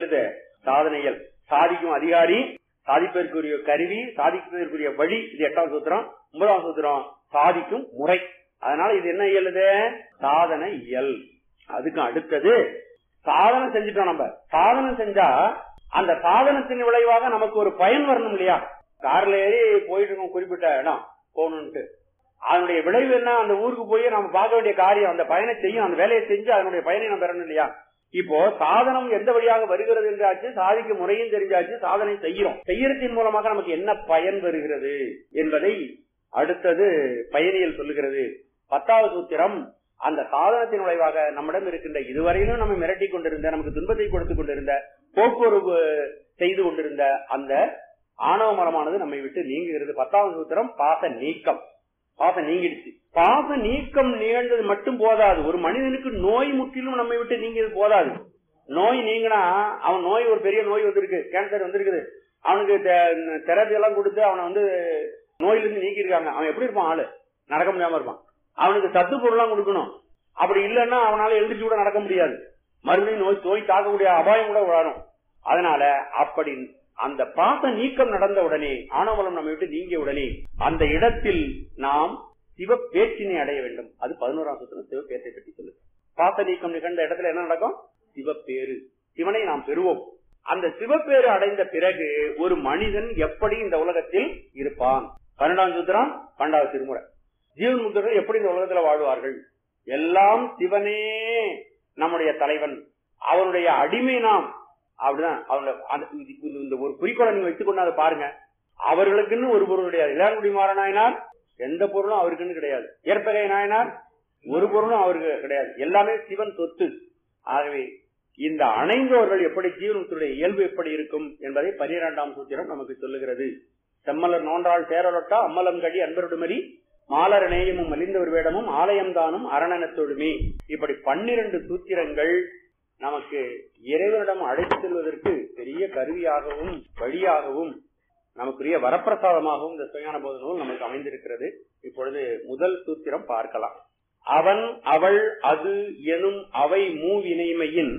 என்னது சாதனைகள் சாதிக்கும் அதிகாரி சாதிப்பதற்குரிய கருவி சாதிப்பதற்குரிய வழி இது எட்டாம் சூத்திரம் ஒன்பதாம் சூத்திரம் சாதிக்கும் முறை அதனால இது என்ன இயலுது சாதனை இயல் அதுக்கு அடுத்தது சாதனை செஞ்சுட்டோம் நம்ம சாதனை செஞ்சா அந்த சாதனத்தின் விளைவாக நமக்கு ஒரு பயன் வரணும் இல்லையா கார்ல ஏறி போயிட்டு இருக்கோம் குறிப்பிட்ட இடம் போகணும்ட்டு அதனுடைய விளைவு என்ன அந்த ஊருக்கு போய் நம்ம பார்க்க வேண்டிய காரியம் அந்த பயனை செய்யும் அந்த வேலையை செஞ்சு அதனுடைய பயனை நம்ம பெறணும் இல்லையா இப்போ சாதனம் எந்த வழியாக வருகிறது என்றாச்சு சாதிக்க முறையும் தெரிஞ்சாச்சு சாதனை செய்கிறோம் செய்யறதின் மூலமாக நமக்கு என்ன பயன் வருகிறது என்பதை அடுத்தது பயனியல் சொல்லுகிறது பத்தாவது சூத்திரம் அந்த சாதனத்தின் விளைவாக நம்மிடம் இருக்கின்ற இதுவரையிலும் நம்ம மிரட்டி கொண்டிருந்த நமக்கு துன்பத்தை கொடுத்துக் கொண்டிருந்த போக்குவரவு செய்து கொண்டிருந்த அந்த ஆணவ மரமானது நம்மை விட்டு நீங்குகிறது பத்தாவது சூத்திரம் பாச நீக்கம் பாசம் நீங்கிடுச்சு பாச நீக்கம் நிகழ்ந்தது மட்டும் போதாது ஒரு மனிதனுக்கு நோய் முற்றிலும் நம்மை விட்டு நீங்கியது போதாது நோய் நீங்கினா அவன் நோய் ஒரு பெரிய நோய் வந்திருக்கு கேன்சர் வந்திருக்குது அவனுக்கு தெரப்பி எல்லாம் கொடுத்து அவனை வந்து நோயிலிருந்து நீக்கியிருக்காங்க அவன் எப்படி இருப்பான் ஆளு நடக்க முடியாம இருப்பான் அவனுக்கு சத்து பொருள்லாம் கொடுக்கணும் அப்படி இல்லைன்னா அவனால எழுந்திரிச்சு கூட நடக்க முடியாது மறுபடியும் நோய் நோய் தாக்கக்கூடிய அபாயம் கூட வரும் அதனால அப்படி அந்த பாச நீக்கம் நடந்த உடனே ஆணவலம் நம்ம விட்டு நீங்கிய உடனே அந்த இடத்தில் நாம் சிவ பேச்சினை அடைய வேண்டும் அது பதினோராம் சூத்திரம் சிவ பேச்சை பற்றி சொல்லுது பாச நீக்கம் நிகழ்ந்த இடத்துல என்ன நடக்கும் சிவப்பேரு சிவனை நாம் பெறுவோம் அந்த சிவப்பேறு அடைந்த பிறகு ஒரு மனிதன் எப்படி இந்த உலகத்தில் இருப்பான் பன்னெண்டாம் சூத்திரம் பன்னெண்டாவது திருமுறை ஜீவன் முக்தர்கள் எப்படி இந்த உலகத்துல வாழ்வார்கள் எல்லாம் சிவனே நம்முடைய தலைவன் அவனுடைய அடிமை நாம் அப்படிதான் அவங்க இந்த ஒரு குறிக்கோளை நீங்க வச்சுக்கொண்டு அதை பாருங்க அவர்களுக்குன்னு ஒரு பொருள் கிடையாது இளையான்குடி மாறனாயினார் எந்த பொருளும் அவருக்குன்னு கிடையாது ஏற்பகை நாயனார் ஒரு பொருளும் அவருக்கு கிடையாது எல்லாமே சிவன் சொத்து ஆகவே இந்த அணைந்தவர்கள் எப்படி ஜீவனத்துடைய இயல்பு எப்படி இருக்கும் என்பதை பனிரெண்டாம் சூத்திரம் நமக்கு சொல்லுகிறது செம்மலர் நோன்றாள் சேரலொட்டா அம்மலம் கடி அன்பருடுமரி மாலர நேயமும் மலிந்தவர் வேடமும் ஆலயம் தானும் அரணனத்தொழுமே இப்படி பன்னிரண்டு சூத்திரங்கள் நமக்கு இறைவனிடம் அழைத்து செல்வதற்கு பெரிய கருவியாகவும் வழியாகவும் நமக்குரிய வரப்பிரசாதமாகவும் இந்த சுயான போத நூல் நமக்கு அமைந்திருக்கிறது இப்பொழுது முதல் சூத்திரம் பார்க்கலாம் அவன் அவள் அது எனும் அவை மூவினைமையின்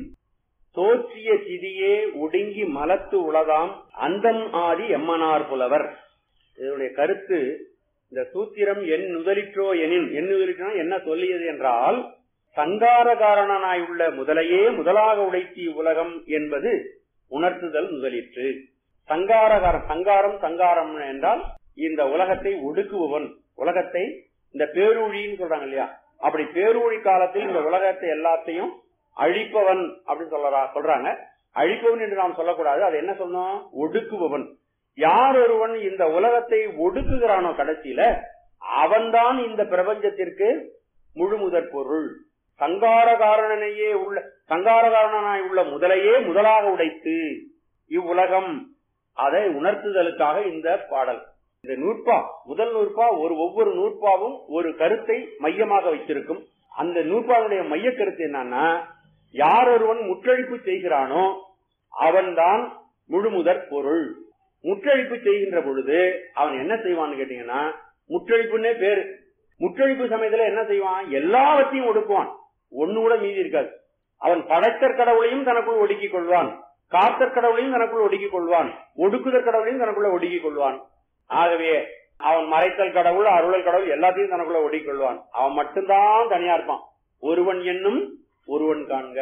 தோற்றிய சிதியே ஒடுங்கி மலத்து உலகாம் அந்தம் ஆதி எம்மனார் புலவர் இதனுடைய கருத்து இந்த சூத்திரம் என் நுதலிற்றோ எனின் என் நுதலிற்றோ என்ன சொல்லியது என்றால் சங்காரகாரணனாய் உள்ள முதலையே முதலாக உடைத்தி உலகம் என்பது உணர்த்துதல் முதலிற்று சங்காரகாரம் சங்காரம் சங்காரம் என்றால் இந்த உலகத்தை ஒடுக்குபவன் உலகத்தை இந்த பேரூழின்னு சொல்றாங்க இல்லையா அப்படி பேரூழி காலத்தில் இந்த உலகத்தை எல்லாத்தையும் அழிப்பவன் அப்படின்னு சொல்லறா சொல்றாங்க அழிப்பவன் என்று நாம் சொல்லக்கூடாது அது என்ன சொன்னோம் ஒடுக்குபவன் யார் ஒருவன் இந்த உலகத்தை ஒடுக்குகிறானோ கடைசியில அவன்தான் இந்த பிரபஞ்சத்திற்கு முழு முதற் பொருள் சங்காரகாரனையே உள்ள சங்காரகாரனாய் உள்ள முதலையே முதலாக உடைத்து இவ்வுலகம் அதை உணர்த்துதலுக்காக இந்த பாடல் இந்த நூற்பா முதல் நூற்பா ஒரு ஒவ்வொரு நூற்பாவும் ஒரு கருத்தை மையமாக வைத்திருக்கும் அந்த நூற்பாவுடைய மைய கருத்து என்னன்னா யார் ஒருவன் முற்றழிப்பு செய்கிறானோ அவன்தான் முழுமுதற் பொருள் முற்றழிப்பு செய்கின்ற பொழுது அவன் என்ன செய்வான்னு கேட்டீங்கன்னா முற்றழிப்புன்னே பேரு முற்றழிப்பு சமயத்துல என்ன செய்வான் எல்லாவற்றையும் ஒடுக்குவான் ஒண்ணு கூட மீதி இருக்காது அவன் படைத்தற் கடவுளையும் தனக்குள் ஒடுக்கிக் கொள்வான் காத்தற் கடவுளையும் தனக்குள் ஒடுக்கிக் கொள்வான் ஒடுக்குதற் கடவுளையும் தனக்குள்ள ஒடுக்கிக் கொள்வான் ஆகவே அவன் மறைத்தல் கடவுள் அருளல் கடவுள் எல்லாத்தையும் தனக்குள்ள ஒடுக்கிக் கொள்வான் அவன் மட்டும்தான் தனியா இருப்பான் ஒருவன் என்னும் ஒருவன் காண்க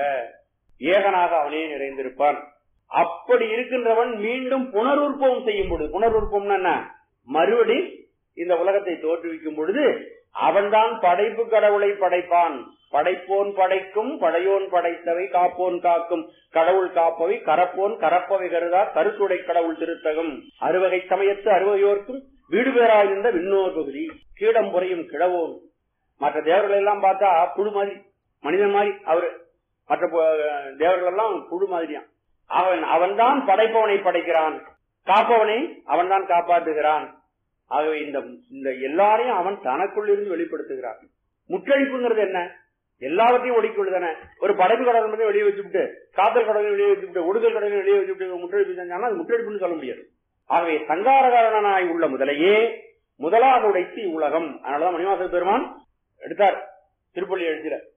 ஏகனாக அவனே நிறைந்திருப்பான் அப்படி இருக்கின்றவன் மீண்டும் புனருற்பவம் செய்யும் பொழுது புனருற்பவம் என்ன மறுபடி இந்த உலகத்தை தோற்றுவிக்கும் பொழுது அவன்தான் படைப்பு கடவுளை படைப்பான் படைப்போன் படைக்கும் படையோன் படைத்தவை காப்போன் காக்கும் கடவுள் காப்பவை கரப்போன் கரப்பவை கருதா கருத்துடை கடவுள் திருத்தகம் அறுவகை சமயத்து அறுவகையோர்க்கும் வீடு பேராயிருந்த விண்ணோர் பகுதி கீடம் புறையும் கிழவோன் மற்ற தேவர்கள் எல்லாம் பார்த்தா புழு மாதிரி மனிதன் மாதிரி அவரு மற்ற தேவர்கள் எல்லாம் புழு மாதிரியான் அவன் அவன்தான் படைப்பவனை படைக்கிறான் காப்பவனை அவன்தான் காப்பாற்றுகிறான் ஆகவே இந்த இந்த எல்லாரையும் அவன் தனக்குள் இருந்து வெளிப்படுத்துகிறான் முற்றழிப்புங்கிறது என்ன எல்லாவற்றையும் ஒடுக்கிவிடுதானே ஒரு படைப்பு கடவுள் மட்டும் வெளியே வச்சுவிட்டு காத்தல் கடவுளை வெளியே வச்சுவிட்டு ஒடுதல் கடவுளை வெளியே வச்சுவிட்டு முற்றழிப்பு செஞ்சாங்கன்னா அது முற்றழிப்புன்னு சொல்ல முடியாது ஆகவே சங்காரகாரனாய் உள்ள முதலையே முதலாக உடைத்து உலகம் அதனாலதான் மணிவாச பெருமான் எடுத்தார் திருப்பள்ளி எழுதிற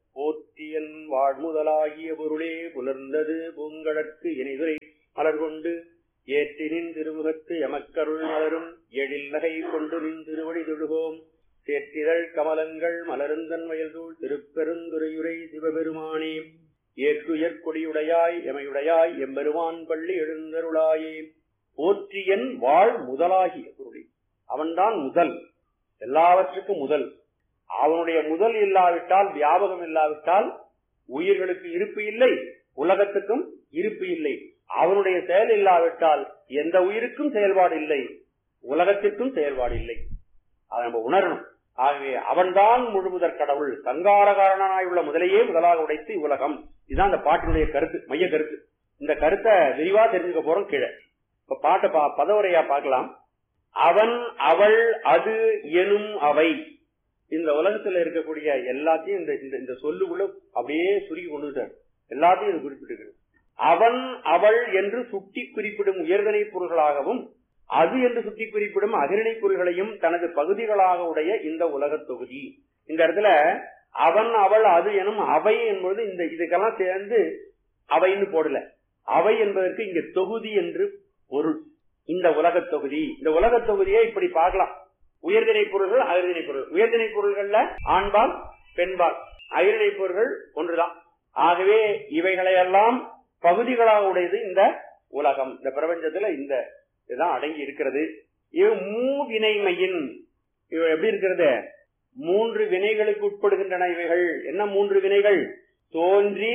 போற்றியன் வாழ்முதலாகிய பொருளே புலர்ந்தது பூங்கடற்கு இணைதுரை மலர் கொண்டு ஏற்றினின் திருமுகத்து எமக்கருள் மலரும் எழில் நகை கொண்டு நின் திருவடி தொழுகோம் சேற்றிதழ் கமலங்கள் மலருந்தன் வயல்தூள் திருப்பெருந்துரையுரை சிவபெருமானே ஏற்றுயர் கொடியுடையாய் எமையுடையாய் எம்பெருமான் பள்ளி எழுந்தருளாயே போற்றியன் வாழ் முதலாகிய பொருளே அவன்தான் முதல் எல்லாவற்றுக்கும் முதல் அவனுடைய முதல் இல்லாவிட்டால் வியாபகம் இல்லாவிட்டால் உயிர்களுக்கு இருப்பு இல்லை உலகத்துக்கும் இருப்பு இல்லை அவனுடைய செயல் இல்லாவிட்டால் எந்த உயிருக்கும் செயல்பாடு இல்லை உலகத்திற்கும் செயல்பாடு இல்லை அதை நம்ம உணரணும் ஆகவே அவன்தான் முழுமுதற் கடவுள் சங்காரகாரனாய் உள்ள முதலையே முதலாக உடைத்து உலகம் இதுதான் அந்த பாட்டினுடைய கருத்து மைய கருத்து இந்த கருத்தை விரிவா தெரிஞ்சுக்க போறோம் கீழே இப்ப பாட்டை பா- பதவுரையா பார்க்கலாம் அவன் அவள் அது எனும் அவை இந்த உலகத்துல இருக்கக்கூடிய எல்லாத்தையும் இந்த இந்த- இந்த சொல்லுக்குள்ள அப்படியே சுருக்கி கொண்டு வந்துட்டார் எல்லாத்தையும் இது குறிப்பிட்டிருக்கிறது அவன் அவள் என்று சுட்டி குறிப்பிடும் உயர்தனை பொருள்களாகவும் அது என்று சுட்டி குறிப்பிடும் அகிரணை பொருள்களையும் தனது பகுதிகளாக உடைய இந்த உலகத் தொகுதி இந்த இடத்துல அவன் அவள் அது எனும் அவை என்பது இந்த இதுக்கெல்லாம் சேர்ந்து அவைன்னு போடல அவை என்பதற்கு இங்க தொகுதி என்று பொருள் இந்த உலகத் தொகுதி இந்த உலகத் தொகுதியை இப்படி பார்க்கலாம் உயர்திணை பொருள்கள் அகிர்திணை பொருள் உயர்திணை பொருள்கள்ல ஆண்பால் பெண்பால் அகிர்திணை பொருள்கள் ஒன்றுதான் ஆகவே இவைகளையெல்லாம் பகுதிகளாக உடையது இந்த உலகம் இந்த பிரபஞ்சத்துல இந்த இதுதான் அடங்கி இருக்கிறது இது மூவினைமையின் இவ எப்படி இருக்கிறது மூன்று வினைகளுக்கு உட்படுகின்றன இவைகள் என்ன மூன்று வினைகள் தோன்றி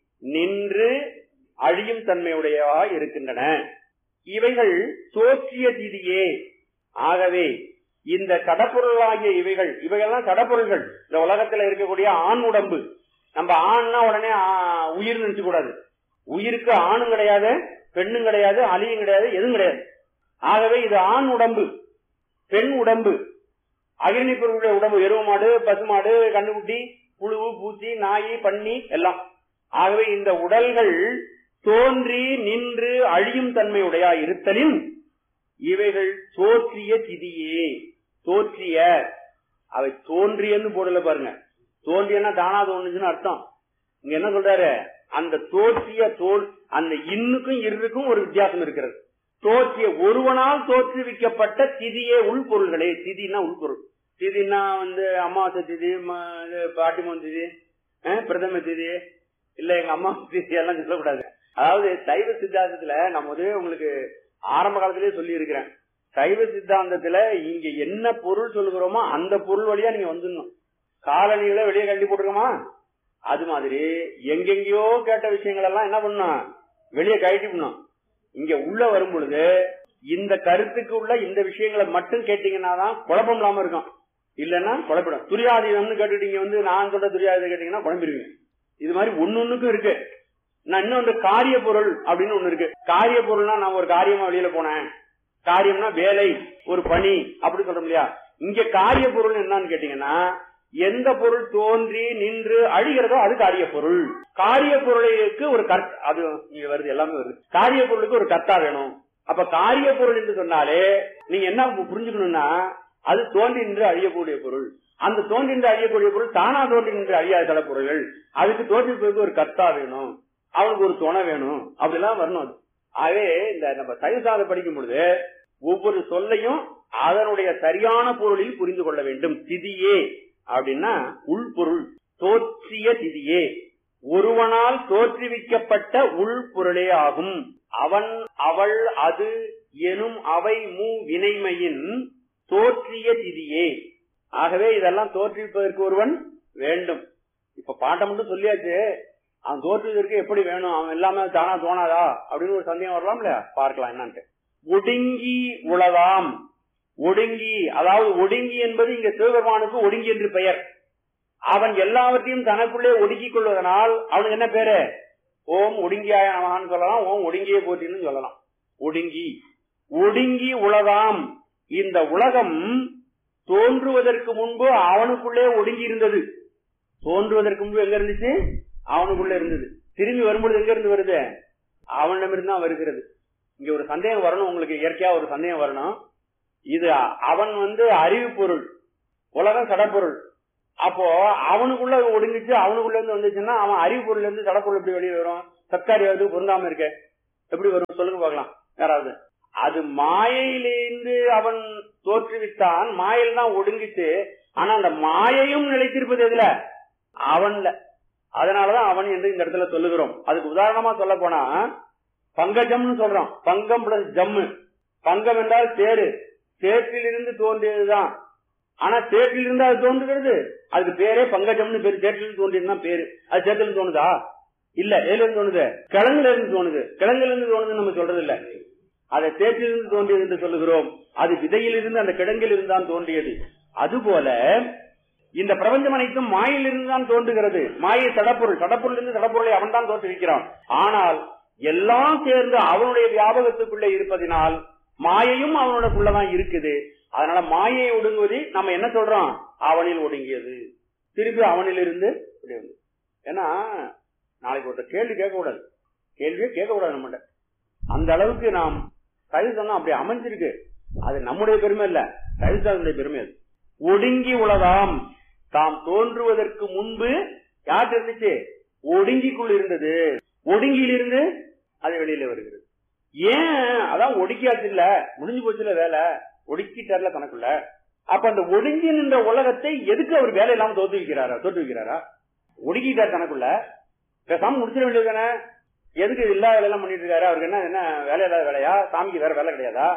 நின்று அழியும் தன்மையுடையவா இருக்கின்றன இவைகள் தோற்றிய திதியே ஆகவே இந்த கடப்பொருளாகிய இவைகள் இவைகள்லாம் கடப்பொருள்கள் இந்த உலகத்துல இருக்கக்கூடிய ஆண் உடம்பு நம்ம ஆண்னா உடனே ஆ, உயிர் நினைச்சு கூடாது உயிருக்கு ஆணும் கிடையாது பெண்ணும் கிடையாது அலியும் கிடையாது எதுவும் கிடையாது ஆகவே இது ஆண் உடம்பு பெண் உடம்பு அகிரணி பொருளுடைய உடம்பு எருவ மாடு பசுமாடு கண்ணுக்குட்டி புழு பூச்சி நாய் பன்னி எல்லாம் ஆகவே இந்த உடல்கள் தோன்றி நின்று அழியும் தன்மையுடையா இருத்தலின் இவைகள் தோற்றிய திதியே தோற்றிய அவை தோன்றியன்னு போடல பாருங்க தோன்றியன்னா தானா தோணுச்சுன்னு அர்த்தம் இங்க என்ன சொல்றாரு அந்த தோற்றிய தோல் அந்த இன்னுக்கும் இருக்கும் ஒரு வித்தியாசம் இருக்கிறது தோற்றிய ஒருவனால் தோற்றுவிக்கப்பட்ட திதியே உள்பொருள்களே திதினா உள்பொருள் திதினா வந்து அமாவாசை திதி ம- இது பாட்டிமன் திதி அஹ், பிரதம திதி இல்ல எங்க அம்மா திதி எல்லாம் சொல்லக்கூடாது அதாவது சைவ சித்தாந்தத்துல நம்ம வந்து உங்களுக்கு ஆரம்ப காலத்திலேயே சொல்லி இருக்கிறேன் சைவ சித்தாந்தத்துல இங்க என்ன பொருள் சொல்லுகிறோமோ அந்த பொருள் வழியா நீங்க வந்துடணும் காலணிகளை வெளியே கட்டி போட்டுருக்கோமா அது மாதிரி எங்கெங்கயோ கேட்ட விஷயங்கள் எல்லாம் என்ன பண்ணணும் வெளியே கழட்டி பண்ணணும் இங்க உள்ள வரும் பொழுது இந்த கருத்துக்கு உள்ள இந்த விஷயங்களை மட்டும் கேட்டீங்கன்னா தான் குழப்பம் இல்லாம இருக்கும் இல்லன்னா குழப்பிடும் துரியாதீனம்னு கேட்டுட்டீங்க வந்து நான் சொல்ற துரியாதீனம் கேட்டீங்கன்னா குழம்பிடுவீங்க இது மாதிரி ஒன்னொன்னுக்கும் இருக்கு நான் இன்னொன்று காரிய பொருள் அப்படின்னு ஒண்ணு இருக்கு காரிய பொருள்னா நான் ஒரு காரியமா வெளியில போனேன் காரியம்னா வேலை ஒரு பணி அப்படி சொல்றோம் இல்லையா இங்க காரிய பொருள் என்னன்னு கேட்டீங்கன்னா எந்த பொருள் தோன்றி நின்று அழிகிறதோ அது காரிய பொருள் காரிய பொருளுக்கு ஒரு கர்த் அது இங்க வருது எல்லாமே வருது காரிய பொருளுக்கு ஒரு கர்த்தா வேணும் அப்ப காரிய பொருள் என்று சொன்னாலே நீங்க என்ன புரிஞ்சுக்கணும்னா அது தோன்றி நின்று அழியக்கூடிய பொருள் அந்த தோன்றி நின்று அழியக்கூடிய பொருள் தானா தோன்றி நின்று அழியாத சில பொருள்கள் அதுக்கு தோன்றி ஒரு கர்த்தா வேணும் அவனுக்கு ஒரு துணை வேணும் அப்படிலாம் வரணும் அது ஆகவே இந்த நம்ம சைவசாத படிக்கும் பொழுது ஒவ்வொரு சொல்லையும் அதனுடைய சரியான பொருளில் புரிந்து கொள்ள வேண்டும் திதியே அப்படின்னா உள்பொருள் தோற்றிய திதியே ஒருவனால் தோற்றுவிக்கப்பட்ட உள்பொருளே ஆகும் அவன் அவள் அது எனும் அவை மூ வினைமையின் தோற்றிய திதியே ஆகவே இதெல்லாம் தோற்றுவிப்பதற்கு ஒருவன் வேண்டும் இப்ப பாட்டை மட்டும் சொல்லியாச்சு அவன் தோற்றுவதற்கு எப்படி வேணும் அவன் எல்லாமே தானா தோணாதா அப்படின்னு ஒரு சந்தேகம் வரலாம் இல்லையா பார்க்கலாம் என்னன்ட்டு ஒடுங்கி உளதாம் ஒடுங்கி அதாவது ஒடுங்கி என்பது இங்க சிவபெருமானுக்கு ஒடுங்கி என்று பெயர் அவன் எல்லாவற்றையும் தனக்குள்ளே ஒடுக்கிக் கொள்வதனால் அவனுக்கு என்ன பேரு ஓம் ஒடுங்கியாய நமகான்னு சொல்லலாம் ஓம் ஒடுங்கிய போற்றின்னு சொல்லலாம் ஒடுங்கி ஒடுங்கி உலகாம் இந்த உலகம் தோன்றுவதற்கு முன்பு அவனுக்குள்ளே ஒடுங்கி இருந்தது தோன்றுவதற்கு முன்பு எங்க இருந்துச்சு அவனுக்குள்ள இருந்தது திரும்பி வரும்பொழுது எங்க இருந்து வருது அவனிடமிருந்து தான் வருகிறது இங்க ஒரு சந்தேகம் வரணும் உங்களுக்கு இயற்கையா ஒரு சந்தேகம் வரணும் இது அவன் வந்து அறிவு பொருள் உலகம் சடப்பொருள் அப்போ அவனுக்குள்ள ஒடுங்கிச்சு அவனுக்குள்ள இருந்து வந்துச்சுன்னா அவன் அறிவு பொருள்ல இருந்து சடப்பொருள் எப்படி வெளியே வரும் சத்காரியாவது பொருந்தாம இருக்க எப்படி வரும் சொல்லுங்க பார்க்கலாம் யாராவது அது மாயையிலிருந்து அவன் தோற்றுவித்தான் மாயில் தான் ஒடுங்கிச்சு ஆனா அந்த மாயையும் நிலைத்திருப்பது எதுல அவன்ல அதனாலதான் அவன் என்று இந்த இடத்துல சொல்லுகிறோம் அதுக்கு உதாரணமா சொல்ல போனா பங்கஜம்னு சொல்றோம் பங்கம் பிளஸ் ஜம்மு பங்கம் என்றால் தேரு சேற்றிலிருந்து தோன்றியதுதான் ஆனா சேற்றிலிருந்து அது தோன்றுகிறது அதுக்கு பேரே பங்கஜம்னு பேரு சேற்றிலிருந்து தோன்றியதுதான் பேரு அது சேற்றிலிருந்து தோணுதா இல்ல எதுல இருந்து தோணுது கிழங்குல இருந்து தோணுது கிழங்குல இருந்து தோணுதுன்னு நம்ம சொல்றது இல்ல அதை சேற்றிலிருந்து தோன்றியது என்று சொல்லுகிறோம் அது விதையிலிருந்து அந்த கிழங்கில் இருந்து தான் தோன்றியது அதுபோல இந்த பிரபஞ்சம் அனைத்தும் மாயிலிருந்து தான் தோன்றுகிறது மாயை தடப்பொருள் தடப்பொருளிலிருந்து தடப்பொருளை அவன் தான் தோற்றுவிக்கிறான் ஆனால் எல்லாம் சேர்ந்து அவனுடைய வியாபகத்துக்குள்ளே இருப்பதினால் மாயையும் அவனுக்குள்ளதான் இருக்குது அதனால மாயை ஒடுங்குவதை நம்ம என்ன சொல்றோம் அவனில் ஒடுங்கியது திருப்பி அவனில் இருந்து இப்படி வந்து ஏன்னா நாளைக்கு ஒருத்தர் கேள்வி கேட்கக்கூடாது கேள்வியே கேட்கக்கூடாது நம்மகிட்ட அந்த அளவுக்கு நாம் சைவசம் அப்படி அமைஞ்சிருக்கு அது நம்முடைய பெருமை இல்ல சைவசாதனுடைய பெருமை அது ஒடுங்கி உலகாம் தாம் தோன்றுவதற்கு முன்பு யார் இருந்துச்சு ஒடுங்கிக்குள் இருந்தது ஒடுங்கியிலிருந்து அது வெளியில வருகிறது ஏன் அதான் ஒடுக்கியாச்சு இல்ல முடிஞ்சு போச்சுல வேலை ஒடுக்கிட்டார்ல கணக்குள்ள அப்ப அந்த ஒடுங்கி நின்ற உலகத்தை எதுக்கு அவர் வேலை இல்லாம தோத்து வைக்கிறாரா தோத்து வைக்கிறாரா ஒடுக்கிட்டார் கணக்குள்ள பேசாம முடிச்சிட வேண்டியது தானே எதுக்கு எல்லா வேலையெல்லாம் பண்ணிட்டு இருக்காரு அவருக்கு என்ன என்ன வேலை இல்லாத வேலையா சாமிக்கு வேற வேலை கிடையாதா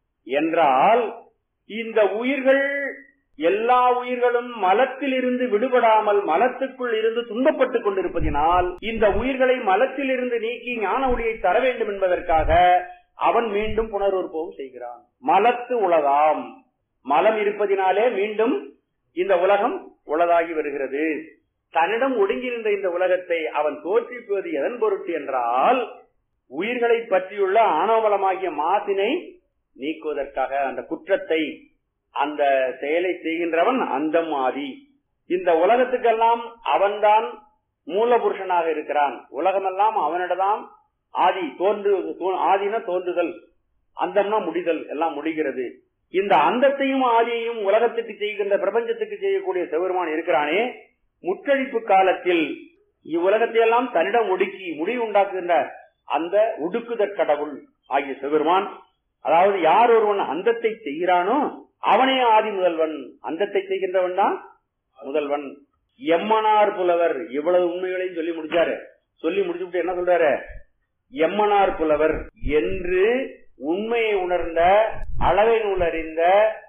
என்றால் இந்த உயிர்கள் எல்லா உயிர்களும் மலத்தில் இருந்து விடுபடாமல் மலத்துக்குள் இருந்து துன்பப்பட்டுக் கொண்டிருப்பதினால் இந்த உயிர்களை மலத்தில் இருந்து நீக்கி ஞான ஒளியை தர வேண்டும் என்பதற்காக அவன் மீண்டும் புனருற்பவம் செய்கிறான் மலத்து உலகாம் மலம் இருப்பதினாலே மீண்டும் இந்த உலகம் உலகாகி வருகிறது தன்னிடம் ஒடுங்கியிருந்த இந்த உலகத்தை அவன் தோற்றிப்பது எதன் பொருட்டு என்றால் உயிர்களை பற்றியுள்ள ஆணவமலமாகிய மாசினை நீக்குவதற்காக அந்த குற்றத்தை அந்த செயலை செய்கின்றவன் அந்தம் ஆதி இந்த உலகத்துக்கெல்லாம் அவன்தான் மூலபுருஷனாக இருக்கிறான் உலகமெல்லாம் அவனிடதான் ஆதி தோன்று ஆதின தோன்றுதல் அந்தம்னா முடிதல் எல்லாம் முடிகிறது இந்த அந்தத்தையும் ஆதியையும் உலகத்துக்கு செய்கின்ற பிரபஞ்சத்துக்கு செய்யக்கூடிய சிவருமான் இருக்கிறானே முற்றழிப்பு காலத்தில் இவ்வுலகத்தை எல்லாம் தன்னிடம் ஒடுக்கி முடிவு உண்டாக்குகின்ற அந்த ஒடுக்குதற் கடவுள் ஆகிய சிவருமான் அதாவது யார் ஒருவன் அந்தத்தை செய்கிறானோ அவனே ஆதி முதல்வன் அந்தத்தை செய்கின்றவன் தான் முதல்வன் எம்மனார் புலவர் இவ்வளவு உண்மைகளையும் சொல்லி முடிச்சாரு சொல்லி முடிச்சுட்டு என்ன சொல்றாரு எம்மனார் புலவர் என்று உண்மையை உணர்ந்த அளவை நூலறிந்த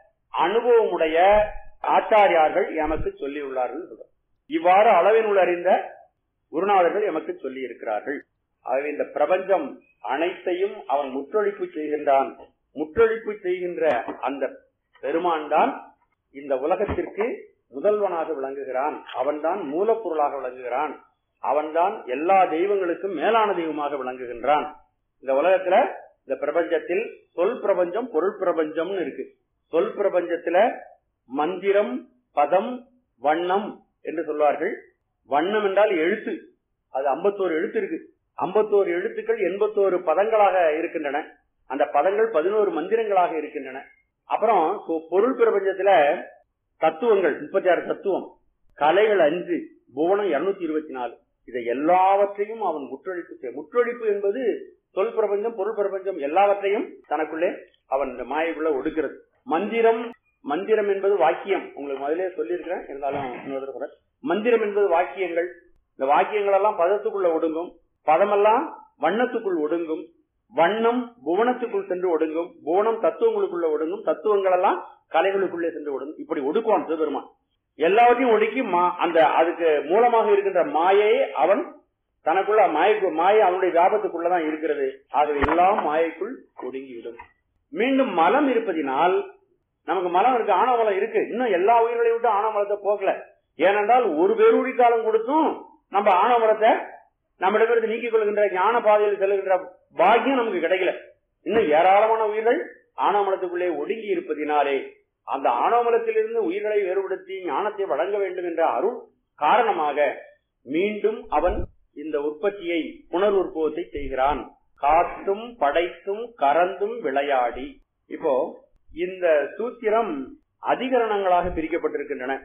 அனுபவமுடைய ஆச்சாரியார்கள் எமக்கு சொல்லியுள்ளார்கள் சொல்றார். இவ்வாறு அளவை நூல் அறிந்த குருநாதர்கள் எமக்கு சொல்லி இருக்கிறார்கள் ஆகவே இந்த பிரபஞ்சம் அனைத்தையும் அவன் முற்றொழிப்பு செய்கின்றான் முற்றொழிப்பு செய்கின்ற அந்த பெருமான் தான் இந்த உலகத்திற்கு முதல்வனாக விளங்குகிறான் அவன்தான் மூலப்பொருளாக விளங்குகிறான் அவன்தான் எல்லா தெய்வங்களுக்கும் மேலான தெய்வமாக விளங்குகின்றான் இந்த உலகத்துல இந்த பிரபஞ்சத்தில் சொல் பிரபஞ்சம் பொருள் பிரபஞ்சம்னு இருக்கு சொல் பிரபஞ்சத்துல மந்திரம் பதம் வண்ணம் என்று சொல்வார்கள் வண்ணம் என்றால் எழுத்து அது ஐம்பத்தோரு எழுத்து இருக்கு ஐம்பத்தோரு எழுத்துக்கள் எண்பத்தோரு பதங்களாக இருக்கின்றன அந்த பதங்கள் பதினோரு மந்திரங்களாக இருக்கின்றன அப்புறம் பொ- பொருள் பிரபஞ்சத்துல தத்துவங்கள் முப்பத்தி ஆறு தத்துவம் கலைகள் அஞ்சு புவனம் இருநூத்தி இருபத்தி நாலு இதை எல்லாவற்றையும் அவன் முற்றொழிப்பு செய்- முற்றொழிப்பு என்பது சொல் பிரபஞ்சம் பொருள் பிரபஞ்சம் எல்லாவற்றையும் தனக்குள்ளே அவன் இந்த மாயைக்குள்ள ஒடுக்கிறது மந்திரம் மந்திரம் என்பது வாக்கியம் உங்களுக்கு முதலே சொல்லியிருக்கிறேன் இருந்தாலும் இன்னொரு தடவை சொல்றேன். மந்திரம் என்பது வாக்கியங்கள் இந்த வாக்கியங்கள் எல்லாம் பதத்துக்குள்ள ஒடுங்கும் பதமெல்லாம் வண்ணத்துக்குள் ஒடுங்கும் வண்ணம் புவனத்துக்குள் சென்று ஒடுங்கும் புவனம் தத்துவங்களுக்குள்ள ஒடுங்கும் தத்துவங்கள் எல்லாம் கலைகளுக்குள்ளே சென்று ஒடுங்கும் இப்படி ஒடுக்குவான் சிவபெருமான் எல்லாவற்றையும் ஒடுக்கி மா- அந்த அதுக்கு மூலமாக இருக்கின்ற மாயையை அவன் தனக்குள்ள மாயைக்கு மாயை அவனுடைய வியாபத்துக்குள்ளதான் இருக்கிறது ஆகவே எல்லாம் மாயைக்குள் ஒடுங்கிவிடும் மீண்டும் மலம் இருப்பதினால் நமக்கு மலம் இருக்கு ஆணவமலம் இருக்கு இன்னும் எல்லா உயிர்களையும் விட்டு ஆணவமலத்தை போகல ஏனென்றால் ஒரு பேரூடி காலம் கொடுத்தும் நம்ம ஆணவமலத்தை நம்மிடமிருந்து நீக்கிக் கொள்கின்ற ஞான பாதையில் செல்கின்ற பாக்கியம் நமக்கு கிடைக்கல இன்னும் ஏராளமான உயிர்கள் ஆணவமலத்துக்குள்ளே ஒடுங்கி இருப்பதினாலே அந்த ஆணவமலத்திலிருந்து உயிர்களை வேறுபடுத்தி ஞானத்தை வழங்க வேண்டும் என்ற அருள் காரணமாக மீண்டும் அவன் இந்த உற்பத்தியை புனர் உற்பவத்தை செய்கிறான் காத்தும் படைத்தும் கறந்தும் விளையாடி இப்போ இந்த சூத்திரம் அதிகரணங்களாக பிரிக்கப்பட்டிருக்கின்றன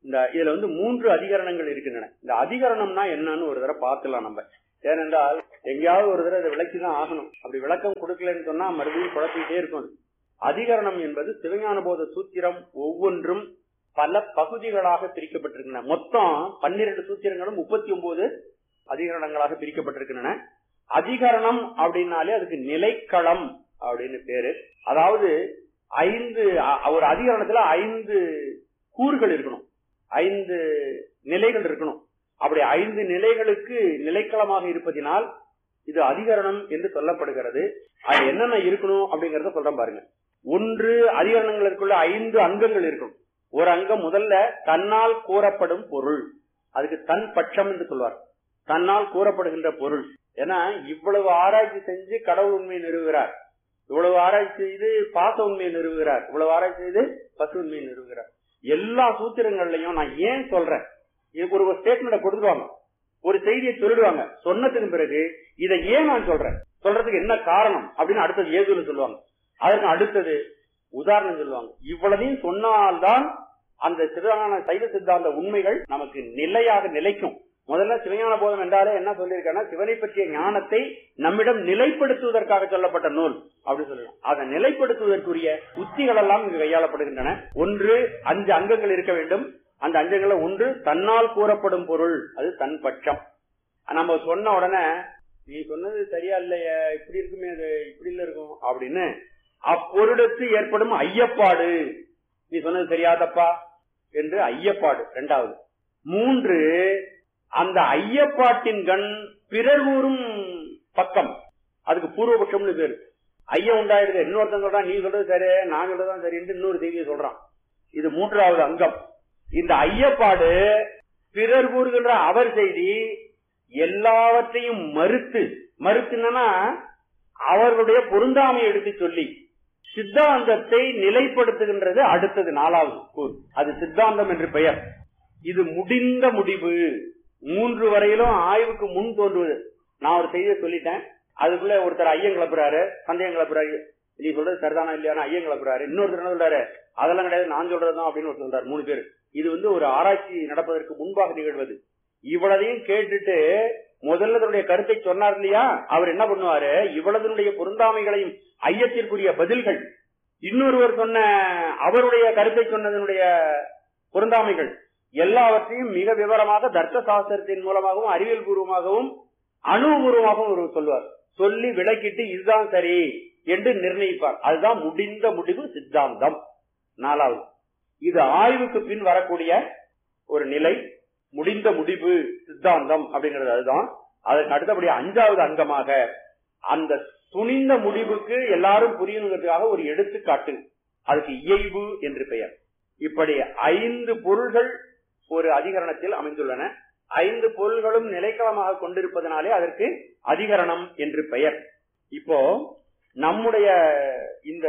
இந்த இதுல வந்து மூன்று அதிகரணங்கள் இருக்கின்றன இந்த அதிகரணம்னா என்னன்னு ஒரு தடவை பார்க்கலாம் நம்ம ஏனென்றால் எங்கேயாவது ஒரு தடவை இதை விளக்கிதான் ஆகணும் அப்படி விளக்கம் கொடுக்கலன்னு சொன்னா மறுபடியும் குழப்பிக்கிட்டே இருக்கும் அது. அதிகரணம் என்பது சிவஞான போத சூத்திரம் ஒவ்வொன்றும் பல பகுதிகளாக பிரிக்கப்பட்டிருக்கின்றன மொத்தம் பன்னிரண்டு சூத்திரங்களும் முப்பத்தி ஒன்பது அதிகரணங்களாக பிரிக்கப்பட்டிருக்கின்றன அதிகரணம் அப்படின்னாலே அதுக்கு நிலைக்களம் அப்படின்னு பேரு அதாவது ஐந்து அ- ஒரு அதிகரணத்துல ஐந்து கூறுகள் இருக்கணும் ஐந்து நிலைகள் இருக்கணும் அப்படி ஐந்து நிலைகளுக்கு நிலைக்களமாக இருப்பதினால் இது அதிகரணம் என்று சொல்லப்படுகிறது அது என்னென்ன இருக்கணும் அப்படிங்கறத சொல்றேன் பாருங்க ஒன்று அதிகரணங்களுக்குள்ள ஐந்து அங்கங்கள் இருக்கணும் ஒரு அங்கம் முதல்ல தன்னால் கூறப்படும் பொருள் அதுக்கு தன் பட்சம் என்று சொல்வார் தன்னால் கூறப்படுகின்ற பொருள் ஏன்னா இவ்வளவு ஆராய்ச்சி செஞ்சு கடவுள் உண்மையை நிறுவுகிறார் இவ்வளவு ஆராய்ச்சி செய்து பாச உண்மையை நிறுவுகிறார் இவ்வளவு ஆராய்ச்சி செய்து பசு உண்மையை நிறுவுகிறார் எல்லா சூத்திரங்கள்லயும் நான் ஏன் சொல்றேன் இதுக்கு ஒரு ஸ்டேட்மெண்ட் கொடுத்துருவாங்க ஒரு செய்தியை சொல்லிடுவாங்க சொன்னதுக்கு பிறகு இதை ஏன் நான் சொல்றேன் சொல்றதுக்கு என்ன காரணம் அப்படின்னு அடுத்தது ஏதுன்னு சொல்லுவாங்க அதற்கு அடுத்தது உதாரணம் சொல்லுவாங்க இவ்வளவையும் சொன்னால்தான் அந்த சிவஞான சைவ சித்தாந்த உண்மைகள் நமக்கு நிலையாக நிலைக்கும் முதல்ல சிவஞான போதம் என்றாலே என்ன சொல்லியிருக்காங்கன்னா சிவனை பற்றிய ஞானத்தை நம்மிடம் நிலைப்படுத்துவதற்காக சொல்லப்பட்ட நூல் அப்படின்னு சொல்லலாம் அதை நிலைப்படுத்துவதற்குரிய உத்திகள் எல்லாம் இங்கு கையாளப்படுகின்றன ஒன்று அஞ்சு அங்கங்கள் இருக்க வேண்டும் அந்த அஞ்சங்கள்ல ஒன்று தன்னால் கூறப்படும் பொருள் அது தன் பட்சம் நம்ம சொன்ன உடனே நீ சொன்னது சரியா இல்லையே இப்படி இருக்குமே அது இப்படி இல்ல இருக்கும் அப்படின்னு அப்பொருளுக்கு ஏற்படும் ஐயப்பாடு நீ சொன்னது சரியா தப்பா என்று ஐயப்பாடு இரண்டாவது மூன்று அந்த ஐயப்பாட்டின் கண் பிறர் கூறும் பக்கம் அதுக்கு பூர்வபட்சம்னு பேரு ஐயம் உண்டாயிடுது இன்னொருத்தன் சொல்றான் நீ சொல்றது சரி நான் சொல்றதுதான் சரின்னு இன்னொரு செய்தியை சொல்றான் இது மூன்றாவது அங்கம் இந்த ஐயப்பாடு பிறர் கூறுகின்ற அவர் செய்தி எல்லாவற்றையும் மறுத்து மறுத்துனா அவர்களுடைய பொருந்தாமையை எடுத்து சொல்லி சித்தாந்தத்தை நிலைப்படுத்துகின்றது அடுத்தது நாலாவது கூறு அது சித்தாந்தம் என்று பெயர் இது முடிந்த முடிவு மூன்று வரையிலும் ஆய்வுக்கு முன் தோன்றுவது நான் ஒரு செய்தியை சொல்லிட்டேன் அதுக்குள்ள ஒருத்தர் ஐயம் கிளப்புறாரு சந்தேகம் கிளப்புறாரு நீ சொல்றது சரிதானா இல்லையா ஐயம் கிளப்புறாரு இன்னொருத்தர் என்ன சொல்றாரு அதெல்லாம் கிடையாது நான் சொல்றதுதான் அப்படின்னு ஒருத்தர் சொல்றாரு மூணு பேர் இது வந்து ஒரு ஆராய்ச்சி நடப்பதற்கு முன்பாக நிகழ்வது இவ்வளதையும் கேட்டுட்டு முதல்ல தன்னுடைய கருத்தை சொன்னார் இல்லையா அவர் என்ன பண்ணுவாரு இவ்வளதனுடைய பொருந்தாமைகளையும் ஐயத்திற்குரிய பதில்கள் இன்னொருவர் சொன்ன அவருடைய கருத்தை சொன்னதனுடைய பொருந்தாமைகள் எல்லாவற்றையும் மிக விவரமாக தர்க்க சாஸ்திரத்தின் மூலமாகவும் அறிவியல் பூர்வமாகவும் அணுபூர்வமாகவும் ஒருவர் சொல்வார் சொல்லி விளக்கிட்டு இதுதான் சரி என்று நிர்ணயிப்பார் அதுதான் முடிந்த முடிவு சித்தாந்தம் நாலாவது இது ஆய்வுக்கு பின் வரக்கூடிய ஒரு நிலை முடிந்த முடிவு சித்தாந்தம் அப்படிங்கிறது அதுதான் அதற்கு அடுத்தபடி அஞ்சாவது அங்கமாக அந்த துணிந்த முடிவுக்கு எல்லாரும் புரியணுங்கிறதுக்காக ஒரு எடுத்துக்காட்டு அதுக்கு இயைபு என்று பெயர் இப்படி ஐந்து பொருள்கள் ஒரு அதிகரணத்தில் அமைந்துள்ளன ஐந்து பொருள்களும் நிலைக்களமாக கொண்டிருப்பதனாலே அதற்கு அதிகரணம் என்று பெயர் இப்போ நம்முடைய இந்த